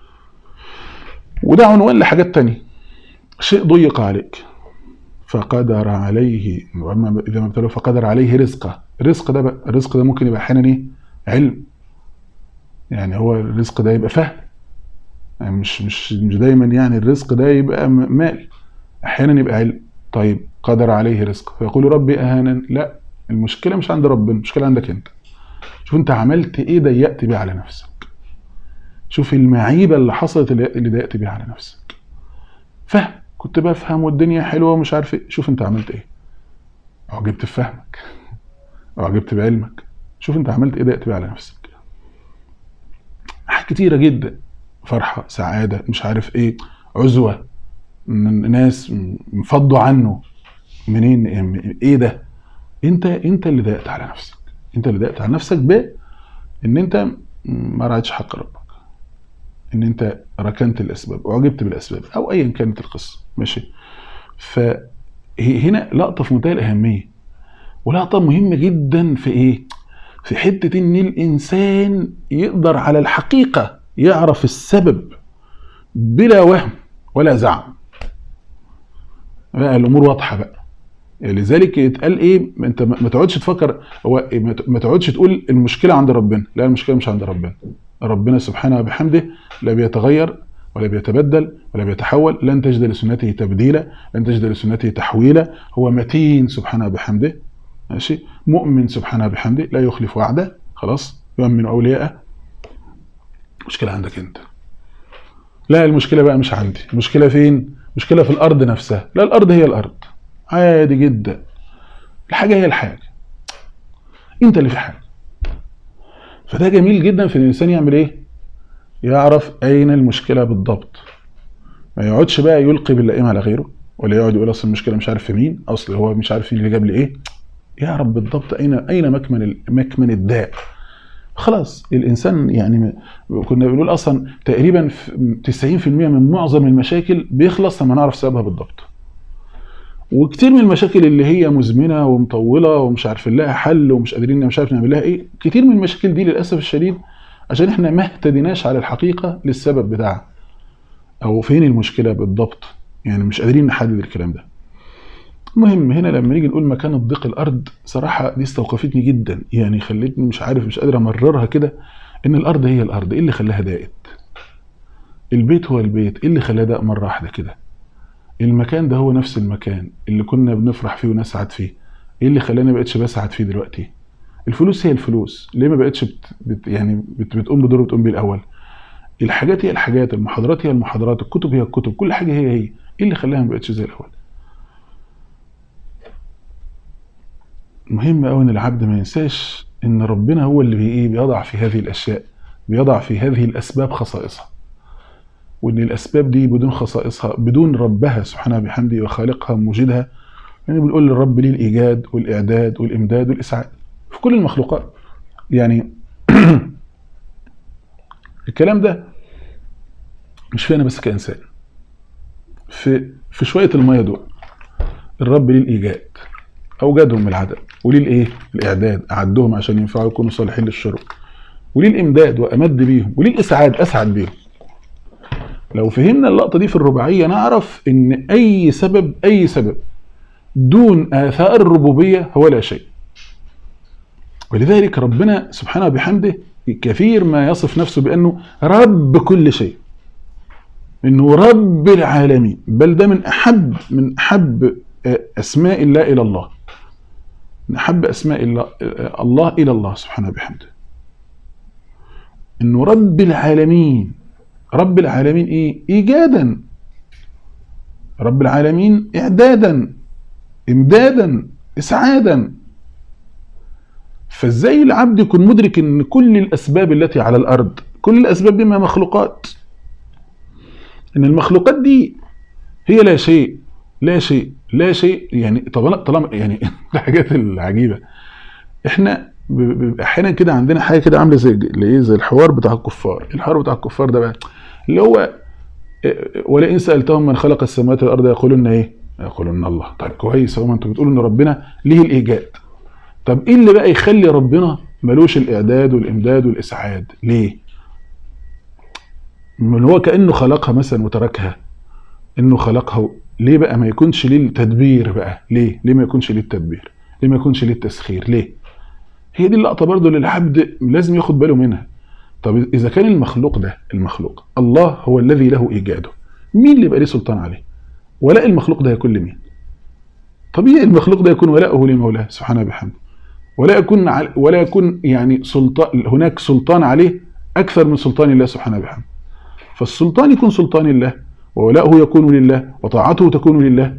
وده عنوان لحاجات تانية شيء ضيق عليك فقدر عليه واما اذا ما ابتلاه فقدر عليه رزقه الرزق ده بقى الرزق ده ممكن يبقى احيانا ايه علم يعني هو الرزق ده يبقى فهم يعني مش مش مش دايما يعني الرزق ده يبقى مال احيانا يبقى علم طيب قدر عليه رزق فيقول ربي اهانا لا المشكله مش عند ربنا المشكله عندك انت شوف انت عملت ايه ضيقت بيه على نفسك شوف المعيبة اللي حصلت اللي ضايقت بيها على نفسك فهم كنت بفهم والدنيا حلوة ومش عارف ايه شوف انت عملت ايه اعجبت بفهمك اعجبت بعلمك شوف انت عملت ايه ضايقت بيها على نفسك حاجات كتيرة جدا فرحة سعادة مش عارف ايه عزوة ناس انفضوا عنه منين ايه ده انت انت اللي ضايقت على نفسك انت اللي ضايقت على نفسك ب ان انت ما راعيتش حق ربك ان انت ركنت الاسباب اعجبت بالاسباب او ايا كانت القصه ماشي فهنا لقطه في منتهى الاهميه ولقطه مهمه جدا في ايه في حته ان الانسان يقدر على الحقيقه يعرف السبب بلا وهم ولا زعم بقى الامور واضحه بقى لذلك يتقال ايه انت ما تقعدش تفكر هو ما تقعدش تقول المشكله عند ربنا لا المشكله مش عند ربنا ربنا سبحانه وبحمده لا بيتغير ولا بيتبدل ولا بيتحول لن تجد لسنته تبديلا لن تجد لسنته تحويلا هو متين سبحانه وبحمده ماشي مؤمن سبحانه وبحمده لا يخلف وعده خلاص يؤمن اولياءه المشكله عندك انت لا المشكله بقى مش عندي المشكله فين المشكله في الارض نفسها لا الارض هي الارض عادي جدا الحاجه هي الحاجه انت اللي في حاجه فده جميل جدا في الانسان يعمل ايه يعرف اين المشكله بالضبط ما يقعدش بقى يلقي باللئيم على غيره ولا يقعد يقول اصل المشكله مش عارف في مين اصل هو مش عارف مين اللي جاب لي ايه يعرف بالضبط اين اين مكمن مكمن الداء خلاص الانسان يعني كنا بنقول اصلا تقريبا 90% من معظم المشاكل بيخلص لما نعرف سببها بالضبط وكتير من المشاكل اللي هي مزمنه ومطوله ومش عارفين لها حل ومش قادرين مش عارف نعمل لها ايه كتير من المشاكل دي للاسف الشديد عشان احنا ما اهتديناش على الحقيقه للسبب بتاعها او فين المشكله بالضبط يعني مش قادرين نحدد الكلام ده المهم هنا لما نيجي نقول مكان الضيق الارض صراحه دي استوقفتني جدا يعني خلتني مش عارف مش قادر امررها كده ان الارض هي الارض ايه اللي خلاها ضاقت البيت هو البيت ايه اللي خلاه ده مره واحده كده المكان ده هو نفس المكان اللي كنا بنفرح فيه ونسعد فيه ايه اللي خلاني ما بقتش بسعد فيه دلوقتي الفلوس هي الفلوس ليه ما بقتش بت بت يعني بت بتقوم بدور بتقوم بيه الاول الحاجات هي الحاجات المحاضرات هي المحاضرات الكتب هي الكتب كل حاجه هي هي ايه اللي خلاها ما بقتش زي الاول مهم قوي ان العبد ما ينساش ان ربنا هو اللي بي ايه بيضع في هذه الاشياء بيضع في هذه الاسباب خصائصها وان الاسباب دي بدون خصائصها بدون ربها سبحانه بحمده وخالقها وموجدها يعني بنقول للرب ليه الايجاد والاعداد والامداد والاسعاد في كل المخلوقات يعني الكلام ده مش في انا بس كانسان في في شويه الميه دول الرب ليه الايجاد اوجدهم من العدم وليه الايه الاعداد اعدهم عشان ينفعوا يكونوا صالحين للشرب وليه الامداد وامد بيهم وليه الاسعاد اسعد بيهم لو فهمنا اللقطه دي في الرباعيه نعرف ان اي سبب اي سبب دون اثار الربوبيه هو لا شيء ولذلك ربنا سبحانه بحمده كثير ما يصف نفسه بانه رب كل شيء انه رب العالمين بل ده من احب من احب اسماء الله الى الله من احب اسماء الله الله الى الله سبحانه بحمده انه رب العالمين رب العالمين ايه ايجادا رب العالمين اعدادا امدادا اسعادا فازاي العبد يكون مدرك ان كل الاسباب التي على الارض كل الاسباب دي ما مخلوقات ان المخلوقات دي هي لا شيء لا شيء لا شيء يعني طالما طالما يعني الحاجات العجيبه احنا احيانا كده عندنا حاجه كده عامله زي ايه زي الحوار بتاع الكفار الحوار بتاع الكفار ده بقى اللي هو ولئن سالتهم من خلق السماوات والارض يقولون ايه يقولون الله طيب كويس هو ما انتوا بتقولوا ان ربنا ليه الايجاد طب ايه اللي بقى يخلي ربنا ملوش الاعداد والامداد والاسعاد ليه من هو كانه خلقها مثلا وتركها انه خلقها ليه بقى ما يكونش ليه التدبير بقى ليه ليه ما يكونش ليه التدبير ليه ما يكونش ليه التسخير ليه هي دي اللقطه برضو اللي العبد لازم ياخد باله منها طب اذا كان المخلوق ده المخلوق الله هو الذي له ايجاده مين اللي يبقى ليه سلطان عليه ولاء المخلوق ده يكون لمين طبيعي المخلوق ده يكون ولاؤه لمولاه سبحانه بحمده ولا يكون ولا يكون يعني سلطان هناك سلطان عليه اكثر من سلطان الله سبحانه بحمده فالسلطان يكون سلطان الله وولاؤه يكون لله وطاعته تكون لله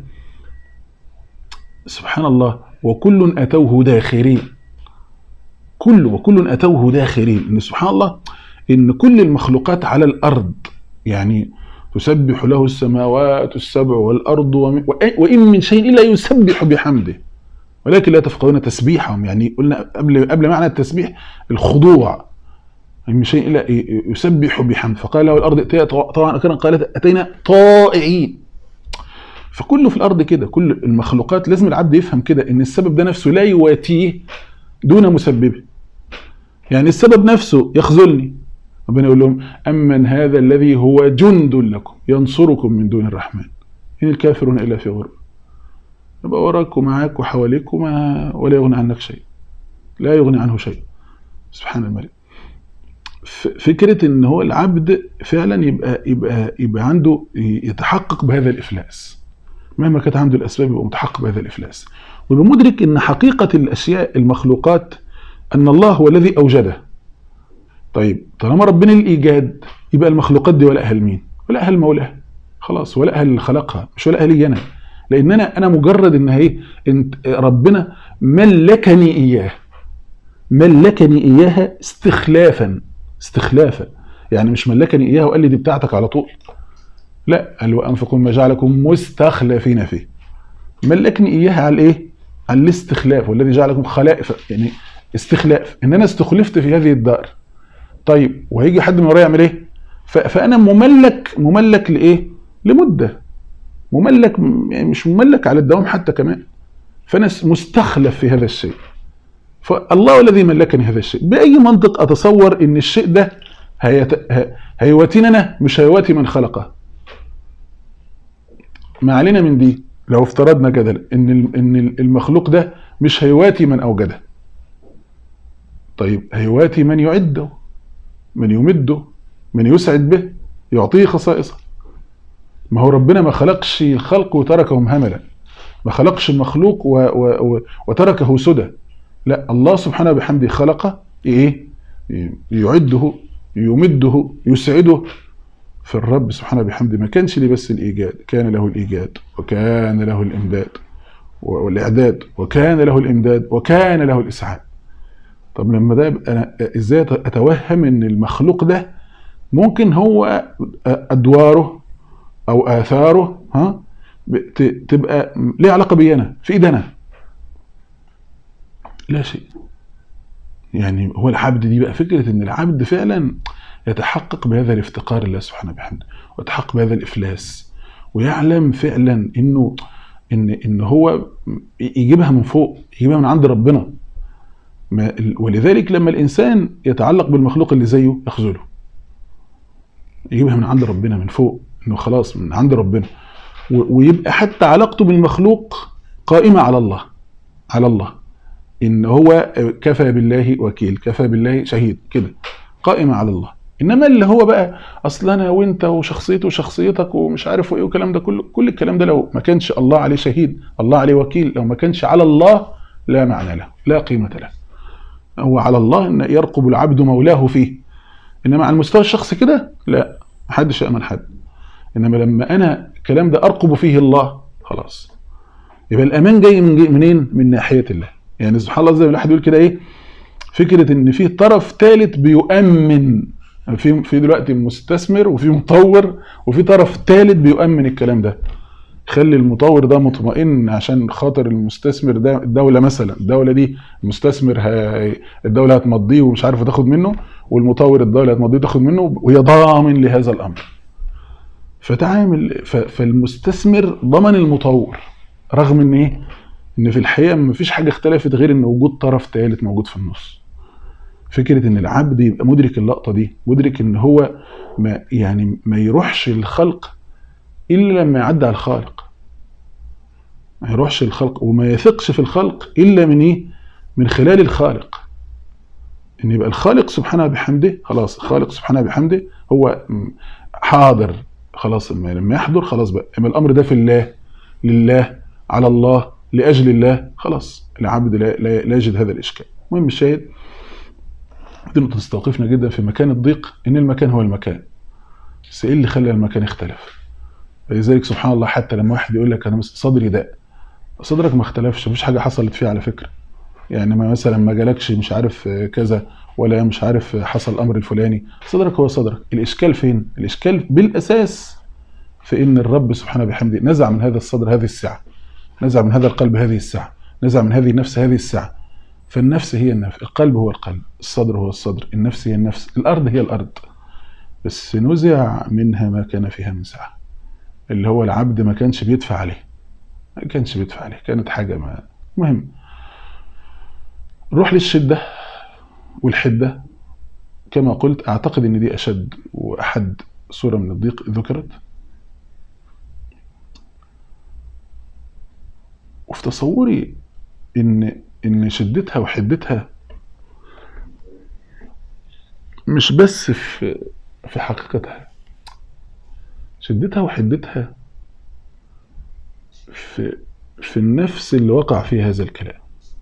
سبحان الله وكل اتوه داخرين كل وكل اتوه داخرين ان سبحان الله ان كل المخلوقات على الارض يعني تسبح له السماوات السبع والارض وان من شيء الا يسبح بحمده ولكن لا تفقهون تسبيحهم يعني قلنا قبل قبل معنى التسبيح الخضوع من شيء الا يسبح بحمد فقال له الارض ائتيا طبعا كان قالت اتينا طائعين فكله في الارض كده كل المخلوقات لازم العبد يفهم كده ان السبب ده نفسه لا يواتيه دون مسببه يعني السبب نفسه يخذلني ربنا يقول لهم امن هذا الذي هو جند لكم ينصركم من دون الرحمن ان الكافرون الا في غرب يبقى وراك ومعاك وحواليك وما ولا يغني عنك شيء لا يغني عنه شيء سبحان الملك فكرة ان هو العبد فعلا يبقى يبقى يبقى عنده يتحقق بهذا الافلاس مهما كانت عنده الاسباب يبقى متحقق بهذا الافلاس ويبقى مدرك ان حقيقة الاشياء المخلوقات ان الله هو الذي اوجده طيب طالما ربنا الايجاد يبقى المخلوقات دي ولا اهل مين ولا اهل مولاها خلاص ولا اهل اللي خلقها مش ولا اهلي انا لان انا انا مجرد ان ايه انت ربنا ملكني اياه ملكني اياها استخلافا استخلافا يعني مش ملكني اياها وقال لي دي بتاعتك على طول لا قال وانفقوا ما جعلكم مستخلفين فيه ملكني اياها على الايه على الاستخلاف والذي جعلكم خلائف يعني استخلاف ان انا استخلفت في هذه الدار طيب وهيجي حد من ورايا يعمل ايه فانا مملك مملك لايه لمده مملك يعني مش مملك على الدوام حتى كمان فانا مستخلف في هذا الشيء فالله الذي ملكني هذا الشيء باي منطق اتصور ان الشيء ده هيت... هيواتيني انا مش هيواتي من خلقه ما علينا من دي لو افترضنا جدلا ان ان المخلوق ده مش هيواتي من اوجده طيب هيواتي من يعده من يمده من يسعد به يعطيه خصائصه ما هو ربنا ما خلقش الخلق وتركهم هملا ما خلقش المخلوق و و و وتركه سدى لا الله سبحانه بحمده خلقه ايه يعده يمده يسعده في الرب سبحانه بحمده ما كانش ليه بس الايجاد كان له الايجاد وكان له الامداد والاعداد وكان له الامداد وكان له الاسعاد طب لما ده يبقى انا ازاي اتوهم ان المخلوق ده ممكن هو ادواره او اثاره ها تبقى ليها علاقه بي انا في ايدي انا لا شيء يعني هو العبد دي بقى فكره ان العبد فعلا يتحقق بهذا الافتقار لله سبحانه وبحمده ويتحقق بهذا الافلاس ويعلم فعلا انه ان ان هو يجيبها من فوق يجيبها من عند ربنا ما ولذلك لما الانسان يتعلق بالمخلوق اللي زيه يخذله يجيبها من عند ربنا من فوق انه خلاص من عند ربنا ويبقى حتى علاقته بالمخلوق قائمه على الله على الله ان هو كفى بالله وكيل كفى بالله شهيد كده قائمه على الله انما اللي هو بقى اصل انا وانت وشخصيتي وشخصيتك ومش عارف ايه والكلام ده كله كل الكلام ده لو ما كانش الله عليه شهيد الله عليه وكيل لو ما كانش على الله لا معنى له لا قيمه له هو على الله ان يرقب العبد مولاه فيه انما على المستوى الشخصي كده لا محدش يامن حد انما لما انا الكلام ده ارقب فيه الله خلاص يبقى الامان جاي من منين من ناحيه الله يعني سبحان الله زي ما الواحد يقول كده ايه فكره ان في طرف ثالث بيؤمن في في دلوقتي مستثمر وفي مطور وفي طرف ثالث بيؤمن الكلام ده خلي المطور ده مطمئن عشان خاطر المستثمر ده الدوله مثلا الدوله دي المستثمر ه... الدوله هتمضيه ومش عارف تاخد منه والمطور الدوله هتمضيه تاخد منه وهي ضامن لهذا الامر فتعامل ف... فالمستثمر ضمن المطور رغم ان ايه ان في الحقيقه ما فيش حاجه اختلفت غير ان وجود طرف ثالث موجود في النص فكره ان العبد يبقى مدرك اللقطه دي مدرك ان هو ما يعني ما يروحش الخلق الا لما يعدي على الخالق ما يروحش الخلق وما يثقش في الخلق الا من ايه من خلال الخالق ان يبقى الخالق سبحانه بحمده خلاص الخالق سبحانه بحمده هو حاضر خلاص لما يحضر خلاص بقى اما الامر ده في الله لله على الله لاجل الله خلاص العبد لا, لا, لا يجد هذا الاشكال المهم الشاهد دي نقطه تستوقفنا جدا في مكان الضيق ان المكان هو المكان بس ايه اللي خلى المكان يختلف لذلك سبحان الله حتى لما واحد يقول لك انا صدري ضاق صدرك ما اختلفش مفيش حاجه حصلت فيه على فكره يعني ما مثلا ما جالكش مش عارف كذا ولا مش عارف حصل الامر الفلاني صدرك هو صدرك الاشكال فين الاشكال بالاساس في ان الرب سبحانه بحمده نزع من هذا الصدر هذه السعه نزع من هذا القلب هذه السعه نزع من هذه النفس هذه السعه فالنفس هي النفس القلب هو القلب الصدر هو الصدر النفس هي النفس الارض هي الارض بس نزع منها ما كان فيها من سعه اللي هو العبد ما كانش بيدفع عليه ما كانش بيدفع عليه كانت حاجه ما مهم نروح للشده والحده كما قلت اعتقد ان دي اشد واحد صوره من الضيق ذكرت وفي تصوري ان ان شدتها وحدتها مش بس في في حقيقتها شدتها وحدتها في في النفس اللي وقع فيه هذا الكلام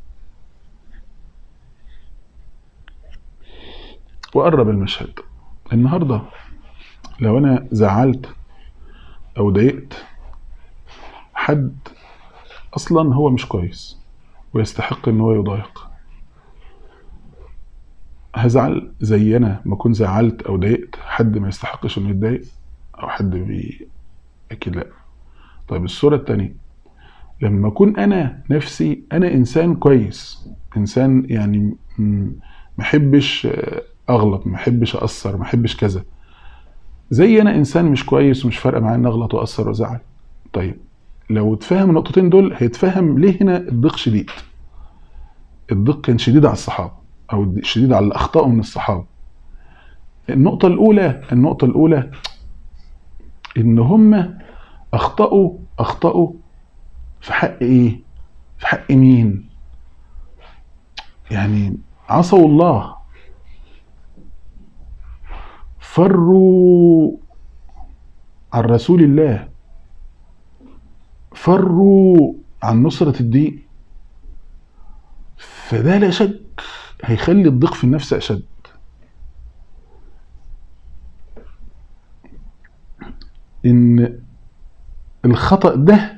وقرب المشهد النهارده لو انا زعلت او ضايقت حد اصلا هو مش كويس ويستحق ان هو يضايق هزعل زي انا ما اكون زعلت او ضايقت حد ما يستحقش انه يتضايق او حد بي اكيد لا طيب الصوره الثانيه لما اكون انا نفسي انا انسان كويس انسان يعني ما احبش اغلط ما احبش اقصر ما احبش كذا زي انا انسان مش كويس ومش فارقه معايا اني اغلط واقصر وازعل طيب لو اتفهم النقطتين دول هيتفهم ليه هنا الضيق شديد الضيق كان شديد على الصحابه او شديد على اللي اخطاوا من الصحابه النقطه الاولى النقطه الاولى ان هم اخطاوا اخطاوا في حق ايه في حق مين يعني عصوا الله فروا عن رسول الله فروا عن نصرة الدين فده لا شك هيخلي الضيق في النفس أشد إن الخطأ ده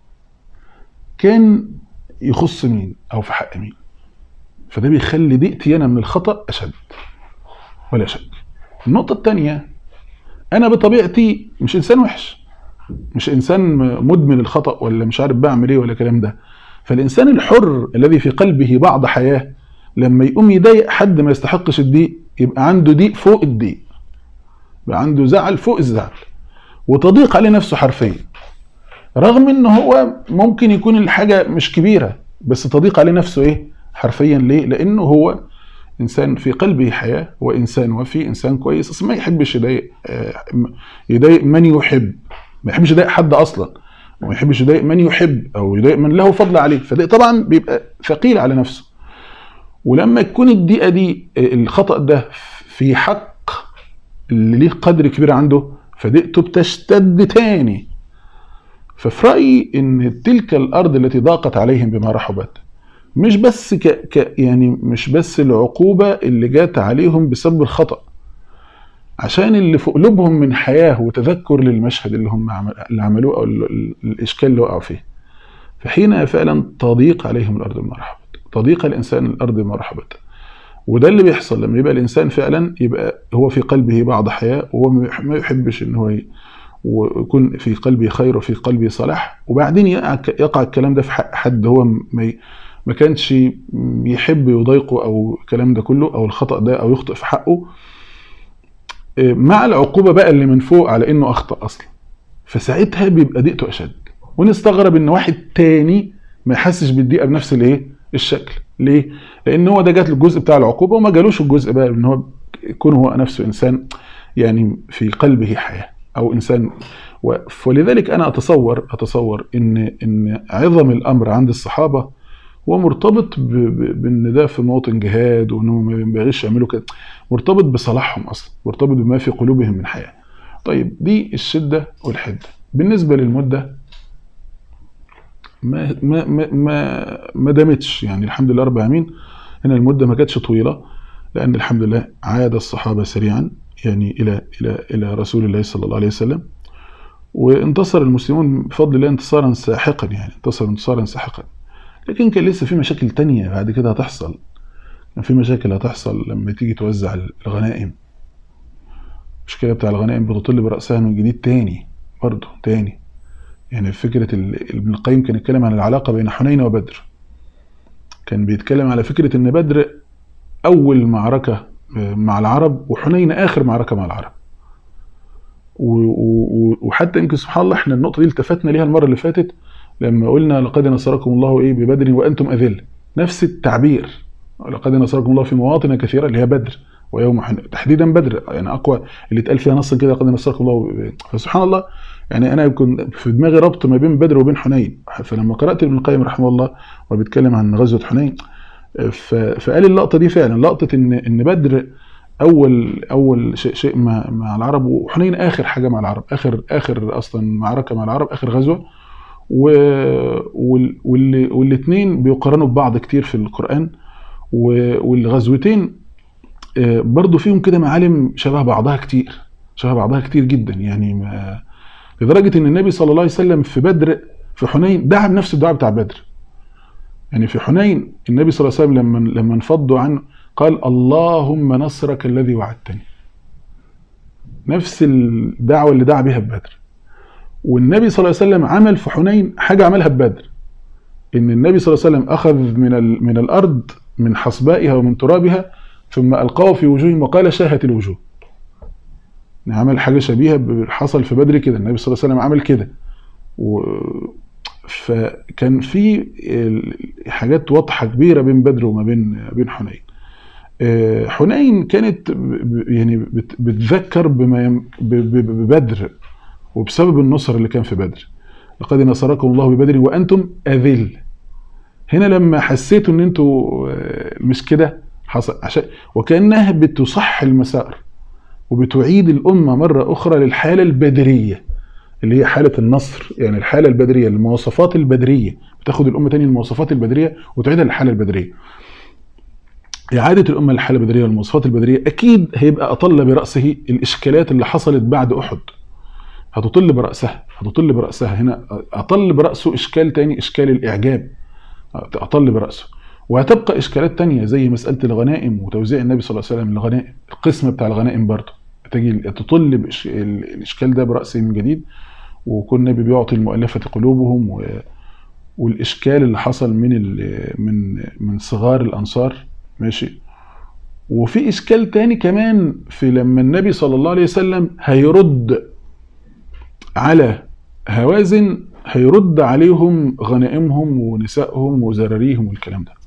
كان يخص مين أو في حق مين فده بيخلي ضيقتي أنا من الخطأ أشد ولا شك النقطة الثانية أنا بطبيعتي مش إنسان وحش مش إنسان مدمن الخطأ ولا مش عارف بعمل إيه ولا الكلام ده فالإنسان الحر الذي في قلبه بعض حياة لما يقوم يضايق حد ما يستحقش الضيق يبقى عنده ضيق فوق الضيق يبقى عنده زعل فوق الزعل وتضيق عليه نفسه حرفيا رغم ان هو ممكن يكون الحاجة مش كبيرة بس تضيق عليه نفسه ايه حرفيا ليه لانه هو انسان في قلبه حياة وانسان وفي انسان كويس اصلا ما يحبش يضايق يضايق من يحب ما يحبش يضايق حد اصلا وما يحبش يضايق من يحب او يضايق من له فضل عليه فده طبعا بيبقى ثقيل على نفسه ولما تكون الدقيقة دي الخطأ ده في حق اللي ليه قدر كبير عنده فدقته بتشتد تاني ففي رأيي إن تلك الأرض التي ضاقت عليهم بما رحبت مش بس ك... ك يعني مش بس العقوبة اللي جات عليهم بسبب الخطأ عشان اللي في قلوبهم من حياة وتذكر للمشهد اللي هم عمل... اللي عملوه أو ال... الإشكال اللي وقعوا فيه فحين فعلا تضيق عليهم الأرض بما رحبت تضيق الإنسان الأرض بما رحبت وده اللي بيحصل لما يبقى الانسان فعلا يبقى هو في قلبه بعض حياه وهو ما يحبش ان هو ويكون في قلبه خير وفي قلبه صلاح وبعدين يقع, يقع الكلام ده في حق حد هو ما ما كانش يحب يضايقه او الكلام ده كله او الخطا ده او يخطئ في حقه مع العقوبه بقى اللي من فوق على انه اخطا اصلا فساعتها بيبقى ضيقته اشد ونستغرب ان واحد تاني ما يحسش بالضيقه بنفس الايه الشكل ليه؟ لان هو ده جات له الجزء بتاع العقوبه وما جالوش الجزء بقى ان هو يكون هو نفسه انسان يعني في قلبه حياه او انسان ولذلك انا اتصور اتصور ان ان عظم الامر عند الصحابه هو مرتبط بان ده في موطن جهاد وانهم ما ينبغيش يعملوا كده مرتبط بصلاحهم اصلا مرتبط بما في قلوبهم من حياه طيب دي الشده والحده بالنسبه للمده ما ما ما ما, ما دامتش يعني الحمد لله رب العالمين هنا المده ما كانتش طويله لان الحمد لله عاد الصحابه سريعا يعني الى الى الى رسول الله صلى الله عليه وسلم وانتصر المسلمون بفضل الله انتصارا ساحقا يعني انتصر انتصارا ساحقا لكن كان لسه في مشاكل تانية بعد كده هتحصل كان في مشاكل هتحصل لما تيجي توزع الغنائم المشكله بتاع الغنائم بتطل براسها من جديد تاني برضه تاني يعني فكرة ابن القيم كان يتكلم عن العلاقة بين حنين وبدر كان بيتكلم على فكرة ان بدر اول معركة مع العرب وحنين اخر معركة مع العرب وحتى يمكن سبحان الله احنا النقطة دي التفتنا ليها المرة اللي فاتت لما قلنا لقد نصركم الله ايه ببدر وانتم اذل نفس التعبير لقد نصركم الله في مواطن كثيرة اللي هي بدر ويوم حنين تحديدا بدر يعني اقوى اللي اتقال فيها نص كده لقد نصركم الله فسبحان الله يعني انا يمكن في دماغي ربط ما بين بدر وبين حنين فلما قرات ابن القيم رحمه الله وبيتكلم عن غزوه حنين فقال اللقطه دي فعلا لقطه ان ان بدر اول اول شيء شيء مع, مع العرب وحنين اخر حاجه مع العرب اخر اخر اصلا معركه مع العرب اخر غزوه والاثنين بيقارنوا ببعض كتير في القران والغزوتين برضو فيهم كده معالم شبه بعضها كتير شبه بعضها كتير جدا يعني ما لدرجه ان النبي صلى الله عليه وسلم في بدر في حنين دعا بنفس الدعاء بتاع بدر يعني في حنين النبي صلى الله عليه وسلم لما لما انفضوا عنه قال اللهم نصرك الذي وعدتني نفس الدعوه اللي دعا بها ببدر والنبي صلى الله عليه وسلم عمل في حنين حاجه عملها ببدر ان النبي صلى الله عليه وسلم اخذ من من الارض من حصبائها ومن ترابها ثم القاه في وجوههم وقال شاهت الوجوه عمل حاجه شبيهه حصل في بدر كده النبي صلى الله عليه وسلم عمل كده و... فكان في حاجات واضحه كبيره بين بدر وما بين بين حنين حنين كانت يعني بتذكر بما ببدر وبسبب النصر اللي كان في بدر لقد نصركم الله ببدر وانتم اذل هنا لما حسيتوا ان انتوا مش كده حصل عشان وكانها بتصح المسار وبتعيد الامه مره اخرى للحاله البدريه اللي هي حاله النصر يعني الحاله البدريه المواصفات البدريه بتاخد الامه تاني المواصفات البدريه وتعيدها للحاله البدريه إعادة الأمة للحالة البدرية والمواصفات البدرية أكيد هيبقى أطل برأسه الإشكالات اللي حصلت بعد أحد هتطل برأسها هتطل برأسها هنا أطل برأسه إشكال تاني إشكال الإعجاب أطل برأسه وهتبقى إشكالات تانية زي مسألة الغنائم وتوزيع النبي صلى الله عليه وسلم الغنائم القسمة بتاع الغنائم برضه تجي تطل بإش- ال- الإشكال ده برأسه من جديد وكون النبي بيعطي المؤلفة قلوبهم و... والإشكال اللي حصل من ال... من من صغار الأنصار ماشي وفي إشكال تاني كمان في لما النبي صلى الله عليه وسلم هيرد على هوازن هيرد عليهم غنائمهم ونسائهم وزراريهم والكلام ده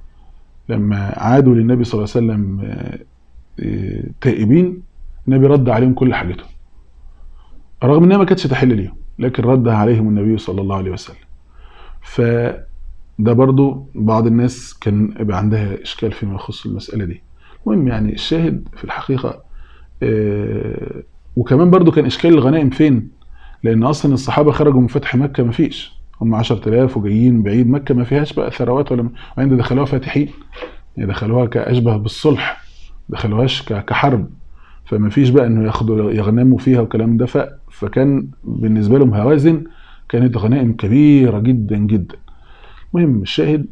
لما عادوا للنبي صلى الله عليه وسلم آه، آه، تائبين النبي رد عليهم كل حاجتهم رغم انها ما كانتش تحل ليهم لكن ردها عليهم النبي صلى الله عليه وسلم فده برضو بعض الناس كان يبقى عندها اشكال فيما يخص المساله دي المهم يعني الشاهد في الحقيقه آه، وكمان برضو كان اشكال الغنائم فين لان اصلا الصحابه خرجوا من فتح مكه ما فيش هم 10000 وجايين بعيد مكه ما فيهاش بقى ثروات ولا وعند دخلوها فاتحين يعني دخلوها كاشبه بالصلح دخلوهاش ك- كحرب فما فيش بقى انه ياخدوا يغنموا فيها والكلام ده ف- فكان بالنسبه لهم هوازن كانت غنائم كبيره جدا جدا المهم الشاهد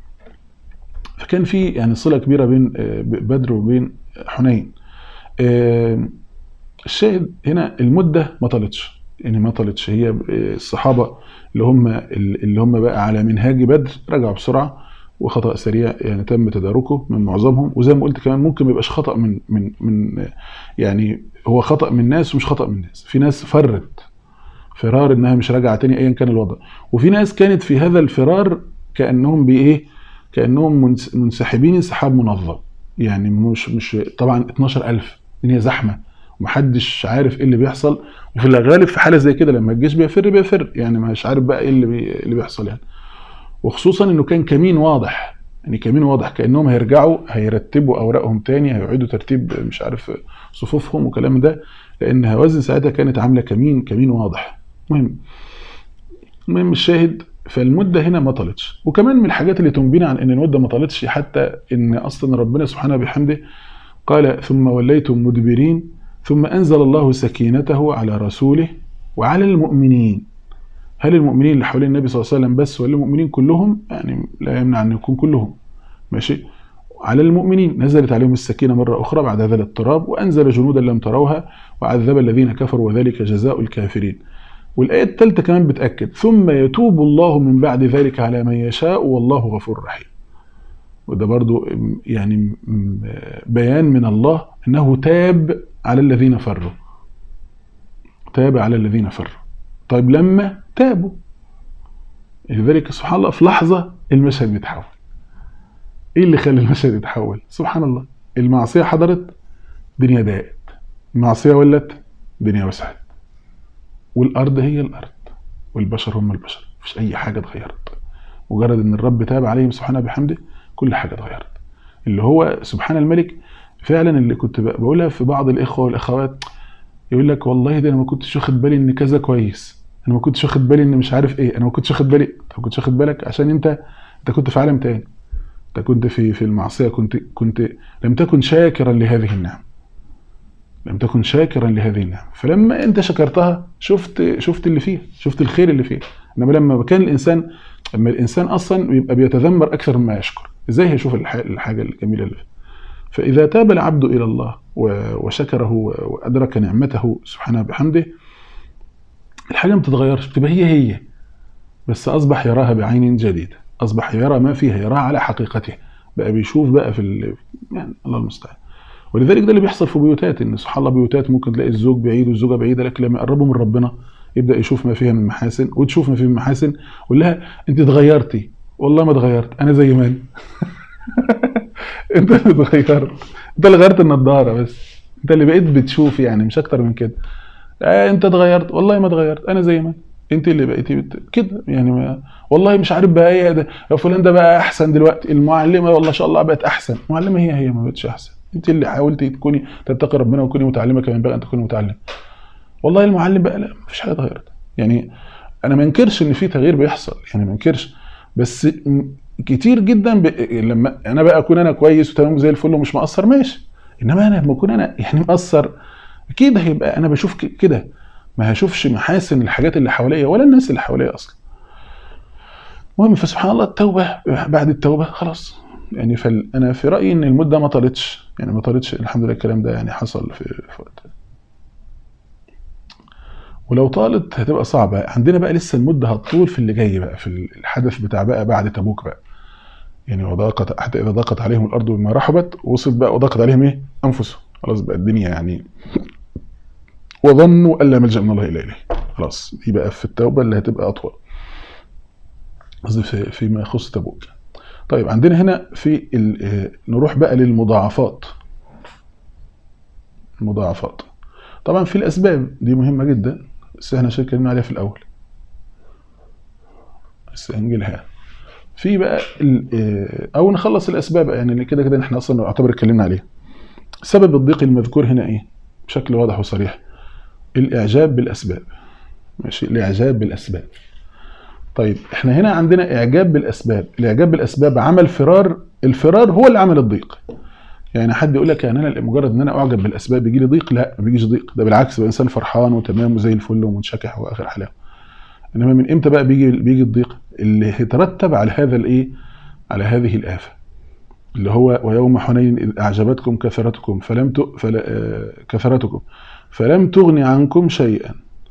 فكان في يعني صله كبيره بين آه، بدر وبين حنين آه، الشاهد هنا المده ما طالتش يعني ما طالتش هي آه، الصحابه اللي هم اللي هم بقى على منهاج بدر رجعوا بسرعه وخطا سريع يعني تم تداركه من معظمهم وزي ما قلت كمان ممكن ما يبقاش خطا من من من آه، يعني هو خطا من ناس ومش خطا من ناس في ناس فرت فرار انها مش راجعه تاني ايا كان الوضع وفي ناس كانت في هذا الفرار كانهم بايه كانهم منس- منسحبين انسحاب منظم يعني مش مش طبعا 12000 الدنيا زحمه ومحدش عارف ايه اللي بيحصل وفي الغالب في حاله زي كده لما الجيش بيفر بيفر يعني مش عارف بقى ايه اللي بي اللي بيحصل يعني وخصوصا انه كان كمين واضح يعني كمين واضح كانهم هيرجعوا هيرتبوا اوراقهم تاني هيعيدوا ترتيب مش عارف صفوفهم وكلام ده لان هوازن ساعتها كانت عامله كمين كمين واضح المهم المهم الشاهد فالمده هنا ما طالتش وكمان من الحاجات اللي تنبينا عن ان المده ما طالتش حتى ان اصلا ربنا سبحانه بحمده قال ثم وليتم مدبرين ثم انزل الله سكينته على رسوله وعلى المؤمنين هل المؤمنين اللي حوالين النبي صلى الله عليه وسلم بس ولا المؤمنين كلهم يعني لا يمنع ان يكون كلهم ماشي على المؤمنين نزلت عليهم السكينة مرة أخرى بعد هذا الاضطراب وأنزل جنودا لم تروها وعذب الذين كفروا وذلك جزاء الكافرين والآية الثالثة كمان بتأكد ثم يتوب الله من بعد ذلك على من يشاء والله غفور رحيم وده برضو يعني بيان من الله أنه تاب على الذين فروا تاب على الذين فروا طيب لما تابوا لذلك سبحان الله في لحظة المشهد بيتحول ايه اللي خلى المشهد يتحول سبحان الله المعصية حضرت دنيا ضاقت المعصية ولت دنيا وسعت والأرض هي الأرض والبشر هم البشر مفيش أي حاجة اتغيرت مجرد إن الرب تاب عليهم سبحانه بحمده كل حاجة اتغيرت اللي هو سبحان الملك فعلا اللي كنت بقولها في بعض الإخوة والأخوات يقول لك والله ده أنا ما كنتش واخد بالي إن كذا كويس أنا ما كنتش واخد بالي إن مش عارف إيه أنا ما كنتش واخد بالي أنت ما كنتش واخد بالك عشان أنت أنت كنت في عالم تاني انت كنت في في المعصيه كنت كنت لم تكن شاكرا لهذه النعم لم تكن شاكرا لهذه النعم فلما انت شكرتها شفت شفت اللي فيها شفت الخير اللي فيها انما لما كان الانسان لما الانسان اصلا بيبقى بيتذمر اكثر مما يشكر ازاي هيشوف الحاجه الجميله اللي فيها فاذا تاب العبد الى الله وشكره وادرك نعمته سبحانه بحمده الحاجه ما بتتغيرش بتبقى هي هي بس اصبح يراها بعين جديده اصبح يرى ما فيها يراها على حقيقته بقى بيشوف بقى في ال... يعني الله المستعان ولذلك ده اللي بيحصل في بيوتات ان سبحان الله بيوتات ممكن تلاقي الزوج بعيد والزوجه بعيده لكن لما يقربوا من ربنا يبدا يشوف ما فيها من محاسن وتشوف ما فيه من محاسن يقول لها انت اتغيرتي والله ما اتغيرت انا زي ما انا انت اللي اتغيرت انت اللي غيرت النضاره بس انت اللي بقيت بتشوف يعني مش اكتر من كده آه انت اتغيرت والله ما اتغيرت انا زي ما انا انت اللي بقيتي بت... كده يعني ما... والله مش عارف بقى ايه ده يا فلان ده بقى احسن دلوقتي المعلمه والله ما شاء الله بقت احسن المعلمه هي هي ما بقتش احسن انت اللي حاولتي تكوني تتقي ربنا وتكوني متعلمه كما ينبغي ان تكوني متعلمه والله المعلم بقى لا مفيش حاجه اتغيرت يعني انا ما انكرش ان في تغيير بيحصل يعني ما انكرش بس م- كتير جدا ب... لما انا بقى اكون انا كويس وتمام زي الفل ومش مقصر ماشي انما انا لما اكون انا يعني مقصر اكيد هيبقى انا بشوف ك- كده ما هشوفش محاسن الحاجات اللي حواليا ولا الناس اللي حواليا اصلا المهم فسبحان الله التوبه بعد التوبه خلاص يعني فال... انا في رايي ان المده ما طالتش يعني ما طالتش الحمد لله الكلام ده يعني حصل في, في وقت ولو طالت هتبقى صعبه عندنا بقى لسه المده هتطول في اللي جاي بقى في الحدث بتاع بقى بعد تبوك بقى يعني وضاقت حتى اذا ضاقت عليهم الارض بما رحبت وصلت بقى وضاقت عليهم ايه انفسهم خلاص بقى الدنيا يعني وظنوا ان لا ملجا من الله الا اليه خلاص دي بقى في التوبه اللي هتبقى اطول قصدي في فيما يخص تبوك طيب عندنا هنا في ال- آه، نروح بقى للمضاعفات المضاعفات طبعا في الاسباب دي مهمه جدا بس احنا عشان اتكلمنا عليها في الاول بس هنجيلها في بقى ال- آه، او نخلص الاسباب يعني اللي كده كده احنا اصلا نعتبر اتكلمنا عليها سبب الضيق المذكور هنا ايه بشكل واضح وصريح الاعجاب بالاسباب ماشي الاعجاب بالاسباب طيب احنا هنا عندنا اعجاب بالاسباب الاعجاب بالاسباب عمل فرار الفرار هو اللي عمل الضيق يعني حد يقول لك يعني انا مجرد ان انا اعجب بالاسباب يجي لي ضيق لا ما بيجيش ضيق ده بالعكس بقى انسان فرحان وتمام وزي الفل ومنشكح واخر حلاوه انما من امتى بقى بيجي بيجي الضيق اللي يترتب على هذا الايه على هذه الافه اللي هو ويوم حنين اذ اعجبتكم كثرتكم فلم ت... فل... آه، كثرتكم فلم تغن عنكم شيئا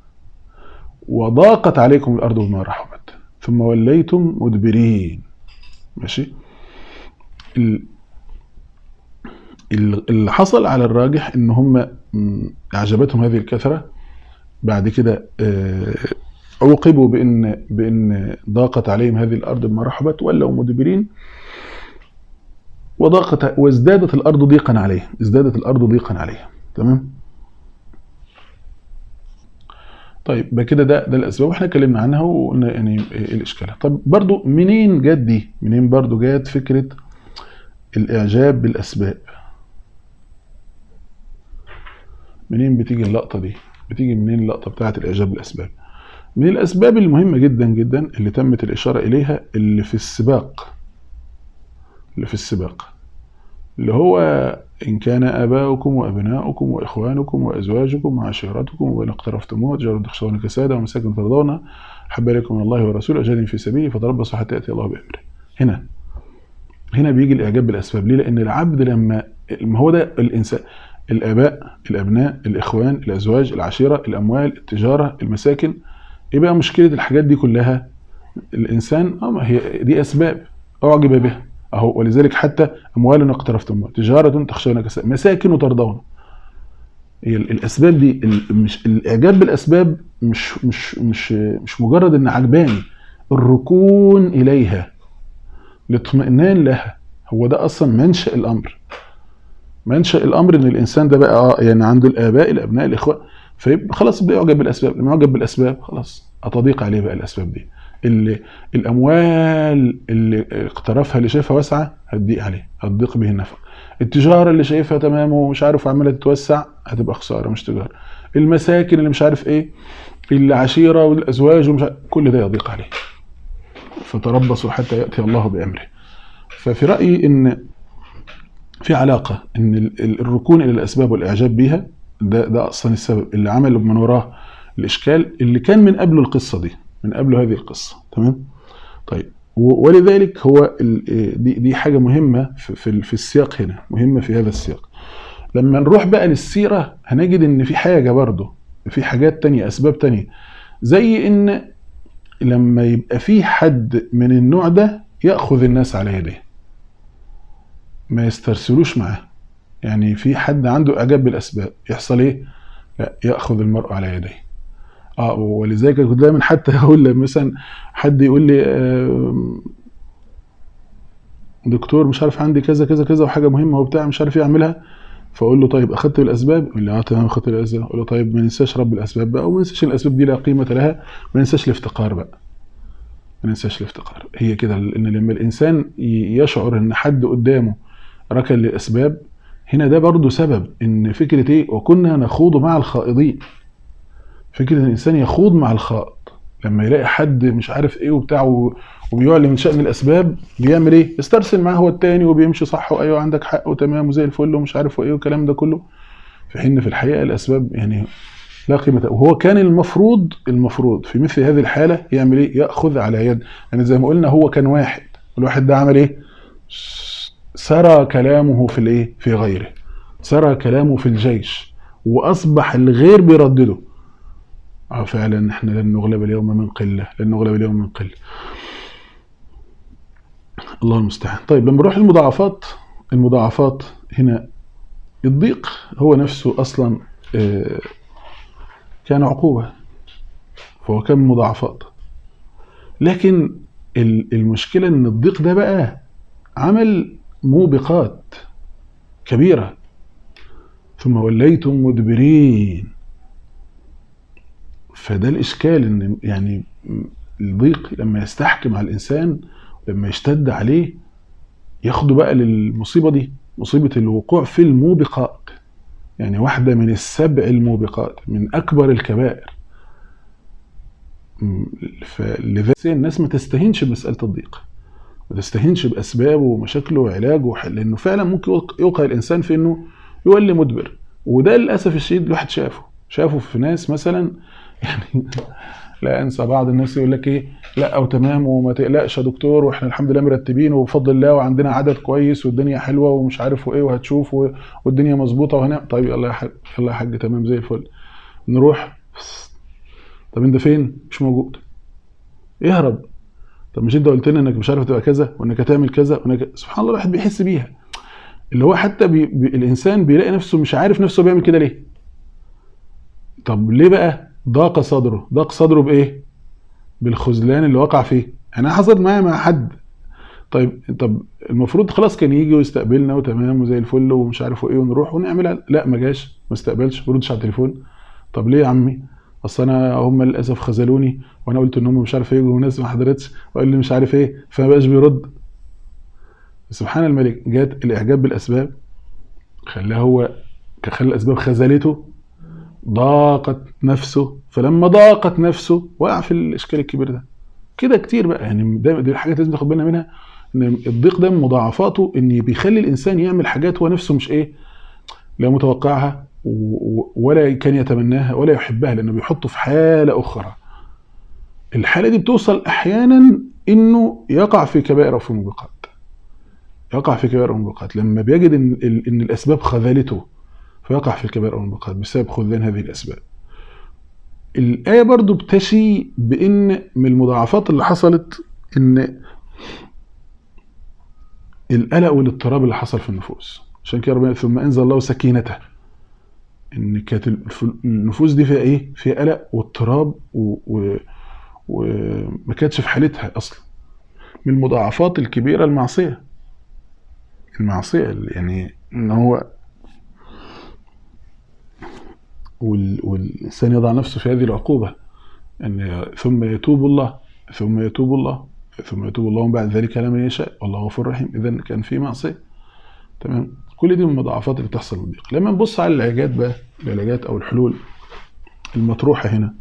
وضاقت عليكم الارض بما رحبت ثم وليتم مدبرين ماشي ال- ال- اللي حصل على الراجح ان هم م، اعجبتهم هذه الكثره بعد كده آه، عوقبوا بان بان ضاقت عليهم هذه الارض بما رحبت ولوا مدبرين وضاقت وازدادت الارض ضيقا عليهم ازدادت الارض ضيقا عليهم تمام طيب يبقى كده ده ده الاسباب واحنا اتكلمنا عنها وقلنا يعني ايه الاشكال طب برضو منين جت دي منين برضو جت فكره الاعجاب بالاسباب منين بتيجي اللقطه دي بتيجي منين اللقطه بتاعه الاعجاب بالاسباب من الاسباب المهمه جدا جدا اللي تمت الاشاره اليها اللي في السباق اللي في السباق اللي هو إن كان آباؤكم وأبناؤكم وإخوانكم وأزواجكم وعشيرتكم وإن اقترفتموه تجارة تخشون كسادة ومساكن ترضونها حب إليكم من الله ورسوله وجهاد في سبيله فتربصوا حتى يأتي الله بأمره هنا هنا بيجي الإعجاب بالأسباب ليه؟ لأن العبد لما ما هو ده الإنسان الآباء الأبناء الإخوان الأزواج العشيرة الأموال التجارة المساكن إيه بقى مشكلة الحاجات دي كلها؟ الإنسان آه ما هي دي أسباب أعجب بها اهو ولذلك حتى اموال اقترفتموها تجاره تخشون كساد مساكن ترضون هي ال- الاسباب دي ال- مش الاعجاب بالاسباب مش مش مش مش مجرد ان عجباني الركون اليها الاطمئنان لها هو ده اصلا منشا الامر منشا الامر ان الانسان ده بقى آه يعني عنده الاباء الابناء الاخوه فيبقى خلاص بيعجب بالاسباب لما يعجب بالاسباب خلاص اتضيق عليه بقى الاسباب دي اللي الاموال اللي اقترفها اللي شايفها واسعه هتضيق عليه هتضيق به النفق التجاره اللي شايفها تمام ومش عارف عماله تتوسع هتبقى خساره مش تجاره المساكن اللي مش عارف ايه العشيره والازواج ومش عارف كل ده يضيق عليه فتربصوا حتى ياتي الله بامره ففي رايي ان في علاقه ان ال- ال- الركون الى الاسباب والاعجاب بيها ده ده اصلا السبب اللي عمل من وراه الاشكال اللي كان من قبل القصه دي من قبل هذه القصه تمام طيب و- ولذلك هو ال- دي دي حاجه مهمه في في, في السياق هنا مهمه في هذا السياق لما نروح بقى للسيره هنجد ان في حاجه برضه في حاجات تانية اسباب تانية زي ان لما يبقى في حد من النوع ده ياخذ الناس على يديه ما يسترسلوش معاه يعني في حد عنده اعجاب بالاسباب يحصل ايه لا ياخذ المرء على يديه اه ولذلك كنت دايما حتى اقول لما مثلا حد يقول لي آم، دكتور مش عارف عندي كذا كذا كذا وحاجه مهمه وبتاع مش عارف ايه اعملها فاقول له طيب اخدت بالاسباب يقول لي اه تمام اخدت بالاسباب اقول له طيب ما ننساش رب الاسباب بقى وما ننساش الاسباب دي لا قيمه لها ما ننساش الافتقار بقى ما ننساش الافتقار هي كده ان لما الانسان ي- يشعر ان حد قدامه ركن للاسباب هنا ده برضو سبب ان فكره ايه وكنا نخوض مع الخائضين فكره ان الانسان يخوض مع الخائط لما يلاقي حد مش عارف ايه وبتاع و- وبيعلن من شأن الاسباب بيعمل ايه؟ يسترسل معاه هو التاني وبيمشي صح وايوه عندك حق وتمام وزي الفل ومش عارف وايه والكلام ده كله في حين في الحقيقه الاسباب يعني لا قيمه له. وهو كان المفروض المفروض في مثل هذه الحاله يعمل ايه؟ ياخذ على يد يعني زي ما قلنا هو كان واحد الواحد ده عمل ايه؟ سرى كلامه في الايه؟ في غيره سرى كلامه في الجيش واصبح الغير بيردده اه فعلا احنا لن نغلب اليوم من قله لن نغلب اليوم من قله الله المستعان طيب لما نروح المضاعفات المضاعفات هنا الضيق هو نفسه اصلا آه، كان عقوبه فهو كان مضاعفات لكن ال- المشكله ان الضيق ده بقى عمل موبقات كبيره ثم وليتم مدبرين فده الاشكال ان يعني الضيق لما يستحكم على الانسان لما يشتد عليه ياخده بقى للمصيبه دي مصيبه الوقوع في الموبقات يعني واحده من السبع الموبقات من اكبر الكبائر م- فلذلك الناس ما تستهينش بمساله الضيق ما تستهينش باسبابه ومشاكله وعلاجه وحل لانه فعلا ممكن يوق- يوقع الانسان في انه يولي مدبر وده للاسف الشديد الواحد شافه شافه في ناس مثلا يعني لا انسى بعض الناس يقول لك ايه لا او تمام وما تقلقش يا دكتور واحنا الحمد لله مرتبين وبفضل الله وعندنا عدد كويس والدنيا حلوه ومش عارف وايه وهتشوف و- والدنيا مظبوطه وهنا طيب يلا يا حاج يلا يا حاج تمام زي الفل نروح طب انت فين؟ مش موجود يهرب طب مش انت قلت لنا انك مش عارف تبقى كذا وانك هتعمل كذا وانك سبحان الله الواحد بيحس بيها اللي هو حتى بي... بي... الانسان بيلاقي نفسه مش عارف نفسه بيعمل كده ليه طب ليه بقى ضاق صدره ضاق صدره بايه بالخذلان اللي وقع فيه انا حصلت معايا مع حد طيب طب المفروض خلاص كان يجي ويستقبلنا وتمام وزي الفل ومش عارف ايه ونروح ونعملها لا ما جاش ما استقبلش ما بيردش على التليفون طب ليه يا عمي اصل انا هم للاسف خذلوني وانا قلت ان هم مش عارف ايه والناس ما حضرتش وقال لي مش عارف ايه فما بقاش بيرد سبحان الملك جات الاعجاب بالاسباب خلاه هو خلى الاسباب خذلته ضاقت نفسه فلما ضاقت نفسه وقع في الاشكال الكبير ده كده كتير بقى يعني ده دي الحاجات لازم ناخد بالنا منها ان الضيق ده من مضاعفاته ان بيخلي الانسان يعمل حاجات هو نفسه مش ايه لا متوقعها و- و- ولا كان يتمناها ولا يحبها لانه بيحطه في حاله اخرى الحاله دي بتوصل احيانا انه يقع في كبائر او في موبقات يقع في كبائر او موبقات لما بيجد ان ال- ان الاسباب خذلته فيقع في الكبائر او الموبقات بسبب خذلان هذه الاسباب الآية برضو بتشي بإن من المضاعفات اللي حصلت إن القلق والاضطراب اللي حصل في النفوس عشان كده ربنا ثم أنزل الله سكينته إن كانت الف- النفوس دي فيها إيه؟ فيها قلق واضطراب و- و- وما كانتش في حالتها أصلا من المضاعفات الكبيرة المعصية المعصية اللي يعني إن هو وال- والإنسان يضع نفسه في هذه العقوبة أن ثم يتوب الله ثم يتوب الله ثم يتوب الله من بعد ذلك على من يشاء والله غفور رحيم إذا كان في معصية تمام كل دي من المضاعفات اللي بتحصل من الضيق لما نبص على العلاجات بقى العلاجات أو الحلول المطروحة هنا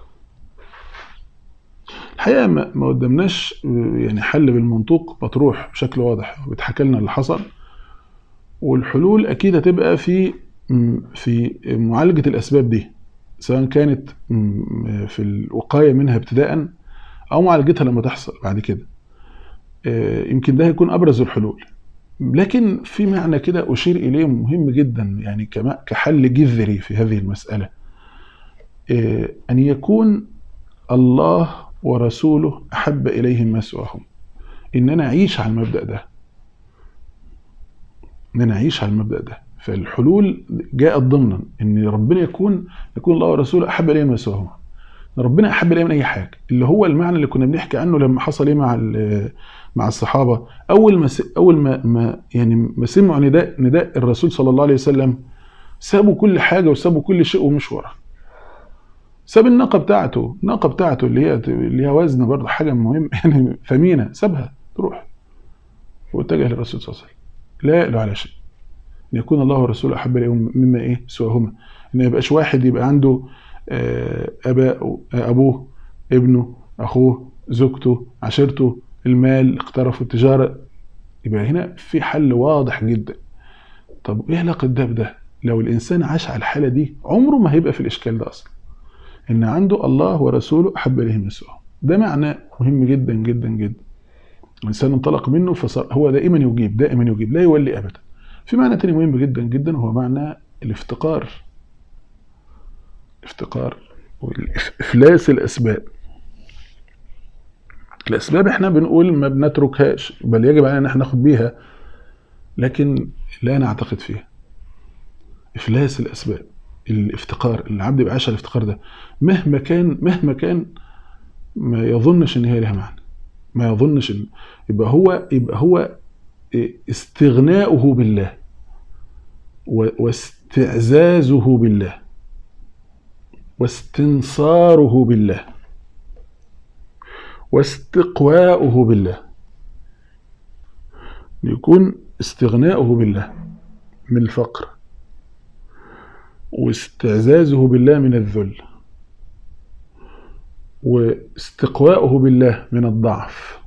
الحقيقة ما ما قدمناش يعني حل بالمنطوق مطروح بشكل واضح بيتحكى لنا اللي حصل والحلول أكيد هتبقى في في معالجة الأسباب دي سواء كانت م- في الوقاية منها ابتداء أو معالجتها لما تحصل بعد كده آه، يمكن ده هيكون أبرز الحلول لكن في معنى كده أشير إليه مهم جدا يعني كما كحل جذري في هذه المسألة آه، أن يكون الله ورسوله أحب إليهم ما سواهم إن أنا أعيش على المبدأ ده إن أنا أعيش على المبدأ ده فالحلول جاءت ضمنا ان ربنا يكون يكون الله ورسوله احب اليه ما سواهما إن ربنا احب اليه من اي حاجه اللي هو المعنى اللي كنا بنحكي عنه لما حصل ايه مع ال- مع الصحابه اول ما س- اول ما, ما يعني ما سمعوا نداء نداء الرسول صلى الله عليه وسلم سابوا كل حاجه وسابوا كل شيء ومشوا وراه ساب الناقه بتاعته الناقه بتاعته اللي هي اللي هي وزن برضه حاجه مهمه يعني ثمينه سابها تروح واتجه للرسول صلى الله عليه وسلم لا يقلوا على شيء ان يكون الله ورسوله احب اليهم مما ايه سواهما ان ما يبقاش واحد يبقى عنده آه، اباء آه، ابوه ابنه اخوه زوجته عشيرته المال اقترفوا التجاره يبقى هنا في حل واضح جدا طب ايه علاقه ده بده لو الانسان عاش على الحاله دي عمره ما هيبقى في الاشكال ده اصلا ان عنده الله ورسوله احب اليه من سواه ده معنى مهم جدا جدا جدا الانسان انطلق منه فصار هو دائما يجيب دائما يجيب لا يولي ابدا في معنى تاني مهم جدا جدا وهو معنى الافتقار الافتقار وافلاس الاسباب الاسباب احنا بنقول ما بنتركهاش بل يجب علينا ان احنا ناخد بيها لكن لا نعتقد فيها افلاس الاسباب الافتقار العبد يبقى عايش على الافتقار ده مهما كان مهما كان ما يظنش ان هي لها معنى ما يظنش ان يبقى هو يبقى هو استغناؤه بالله و- واستعزازه بالله واستنصاره بالله واستقواؤه بالله يكون استغناؤه بالله من الفقر واستعزازه بالله من الذل واستقواؤه بالله من الضعف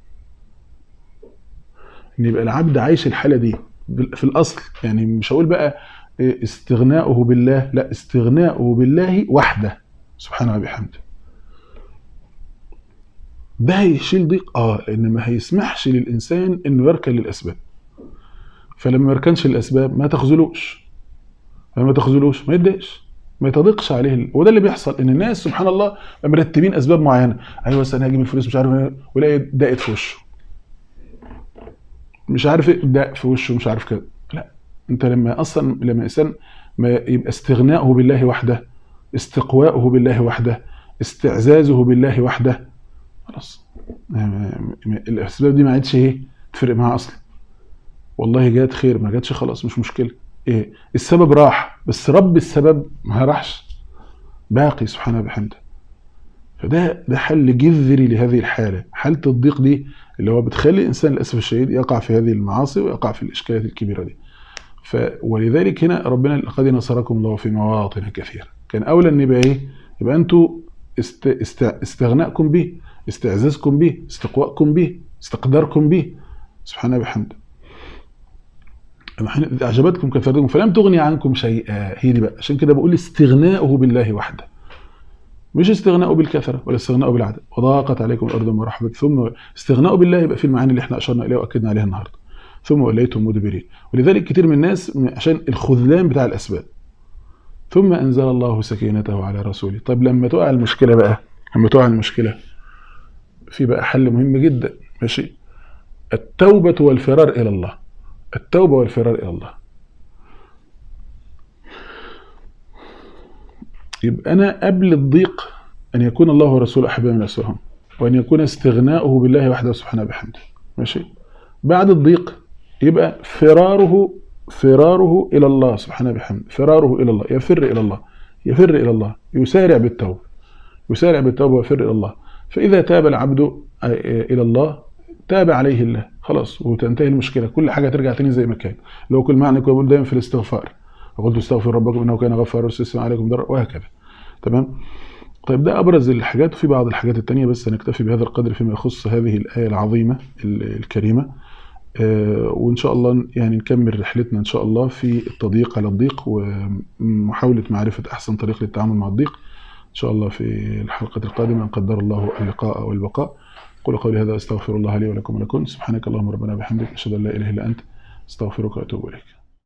ان يبقى العبد عايش الحاله دي في الاصل يعني مش هقول بقى استغناؤه بالله لا استغناؤه بالله وحده سبحانه وبحمده ده هيشيل ضيق اه لان ما هيسمحش للانسان انه يركن للاسباب فلما ما يركنش للاسباب ما تخذلوش فما تخذلوش ما يتضايقش ما يتضيقش عليه ال- وده اللي بيحصل ان الناس سبحان الله مرتبين اسباب معينه ايوه بس انا هجيب الفلوس مش عارف إيه، ولاقي دقت في وشه مش عارف ايه دق في وشه مش عارف كده لا انت لما اصلا لما الانسان ما يبقى استغناؤه بالله وحده استقواؤه بالله وحده استعزازه بالله وحده خلاص ما- ما- ما- الاسباب دي ما عادش ايه تفرق معاه اصلا والله جات خير ما جاتش خلاص مش مشكله ايه السبب راح بس رب السبب ما راحش باقي سبحانه وبحمده فده ده حل جذري لهذه الحاله حاله الضيق دي اللي هو بتخلي الانسان للاسف الشديد يقع في هذه المعاصي ويقع في الاشكالات الكبيره دي ف ولذلك هنا ربنا لقد نصركم الله في مواطن كثيره كان اولى ان يبقى ايه يبقى انتوا است... است... استغنائكم به استعزازكم به استقواءكم به استقداركم به سبحانه وبحمده أما حين إذ أعجبتكم كثرتكم فلم تغني عنكم شيئا هي دي بقى عشان كده بقول استغناؤه بالله وحده مش استغناؤه بالكثرة ولا استغناؤه بالعدد وضاقت عليكم الأرض بما رحبت ثم استغناؤه بالله يبقى في المعاني اللي احنا أشرنا إليها وأكدنا عليها النهاردة ثم وليتم مدبرين ولذلك كتير من الناس م- عشان الخذلان بتاع الأسباب ثم أنزل الله سكينته على رسوله طيب لما تقع المشكلة بقى لما تقع المشكلة في بقى حل مهم جدا ماشي التوبة والفرار إلى الله التوبة والفرار إلى الله يبقى أنا قبل الضيق أن يكون الله ورسوله أحب من أسرهم وأن يكون استغناؤه بالله وحده سبحانه بحمده ماشي بعد الضيق يبقى فراره فراره إلى الله سبحانه بحمده فراره إلى الله يفر إلى الله يفر إلى الله يسارع بالتوبة يسارع بالتوبة ويفر إلى الله فإذا تاب العبد إلى الله تاب عليه الله خلاص وتنتهي المشكلة كل حاجة ترجع تاني زي ما كان لو كل معنى كنت بقول دايما في الاستغفار وقلت استغفر ربكم انه كان غفارا يرسل عليكم ضرر وهكذا تمام طيب ده ابرز الحاجات وفي بعض الحاجات التانية بس نكتفي بهذا القدر فيما يخص هذه الآية العظيمة ال- الكريمة آه، وان شاء الله يعني نكمل رحلتنا ان شاء الله في التضييق على الضيق ومحاولة معرفة احسن طريق للتعامل مع الضيق ان شاء الله في الحلقة القادمة ان قدر الله اللقاء والبقاء قل قولي هذا استغفر الله لي ولكم ولكم سبحانك اللهم ربنا وبحمدك اشهد ان لا اله الا انت استغفرك واتوب اليك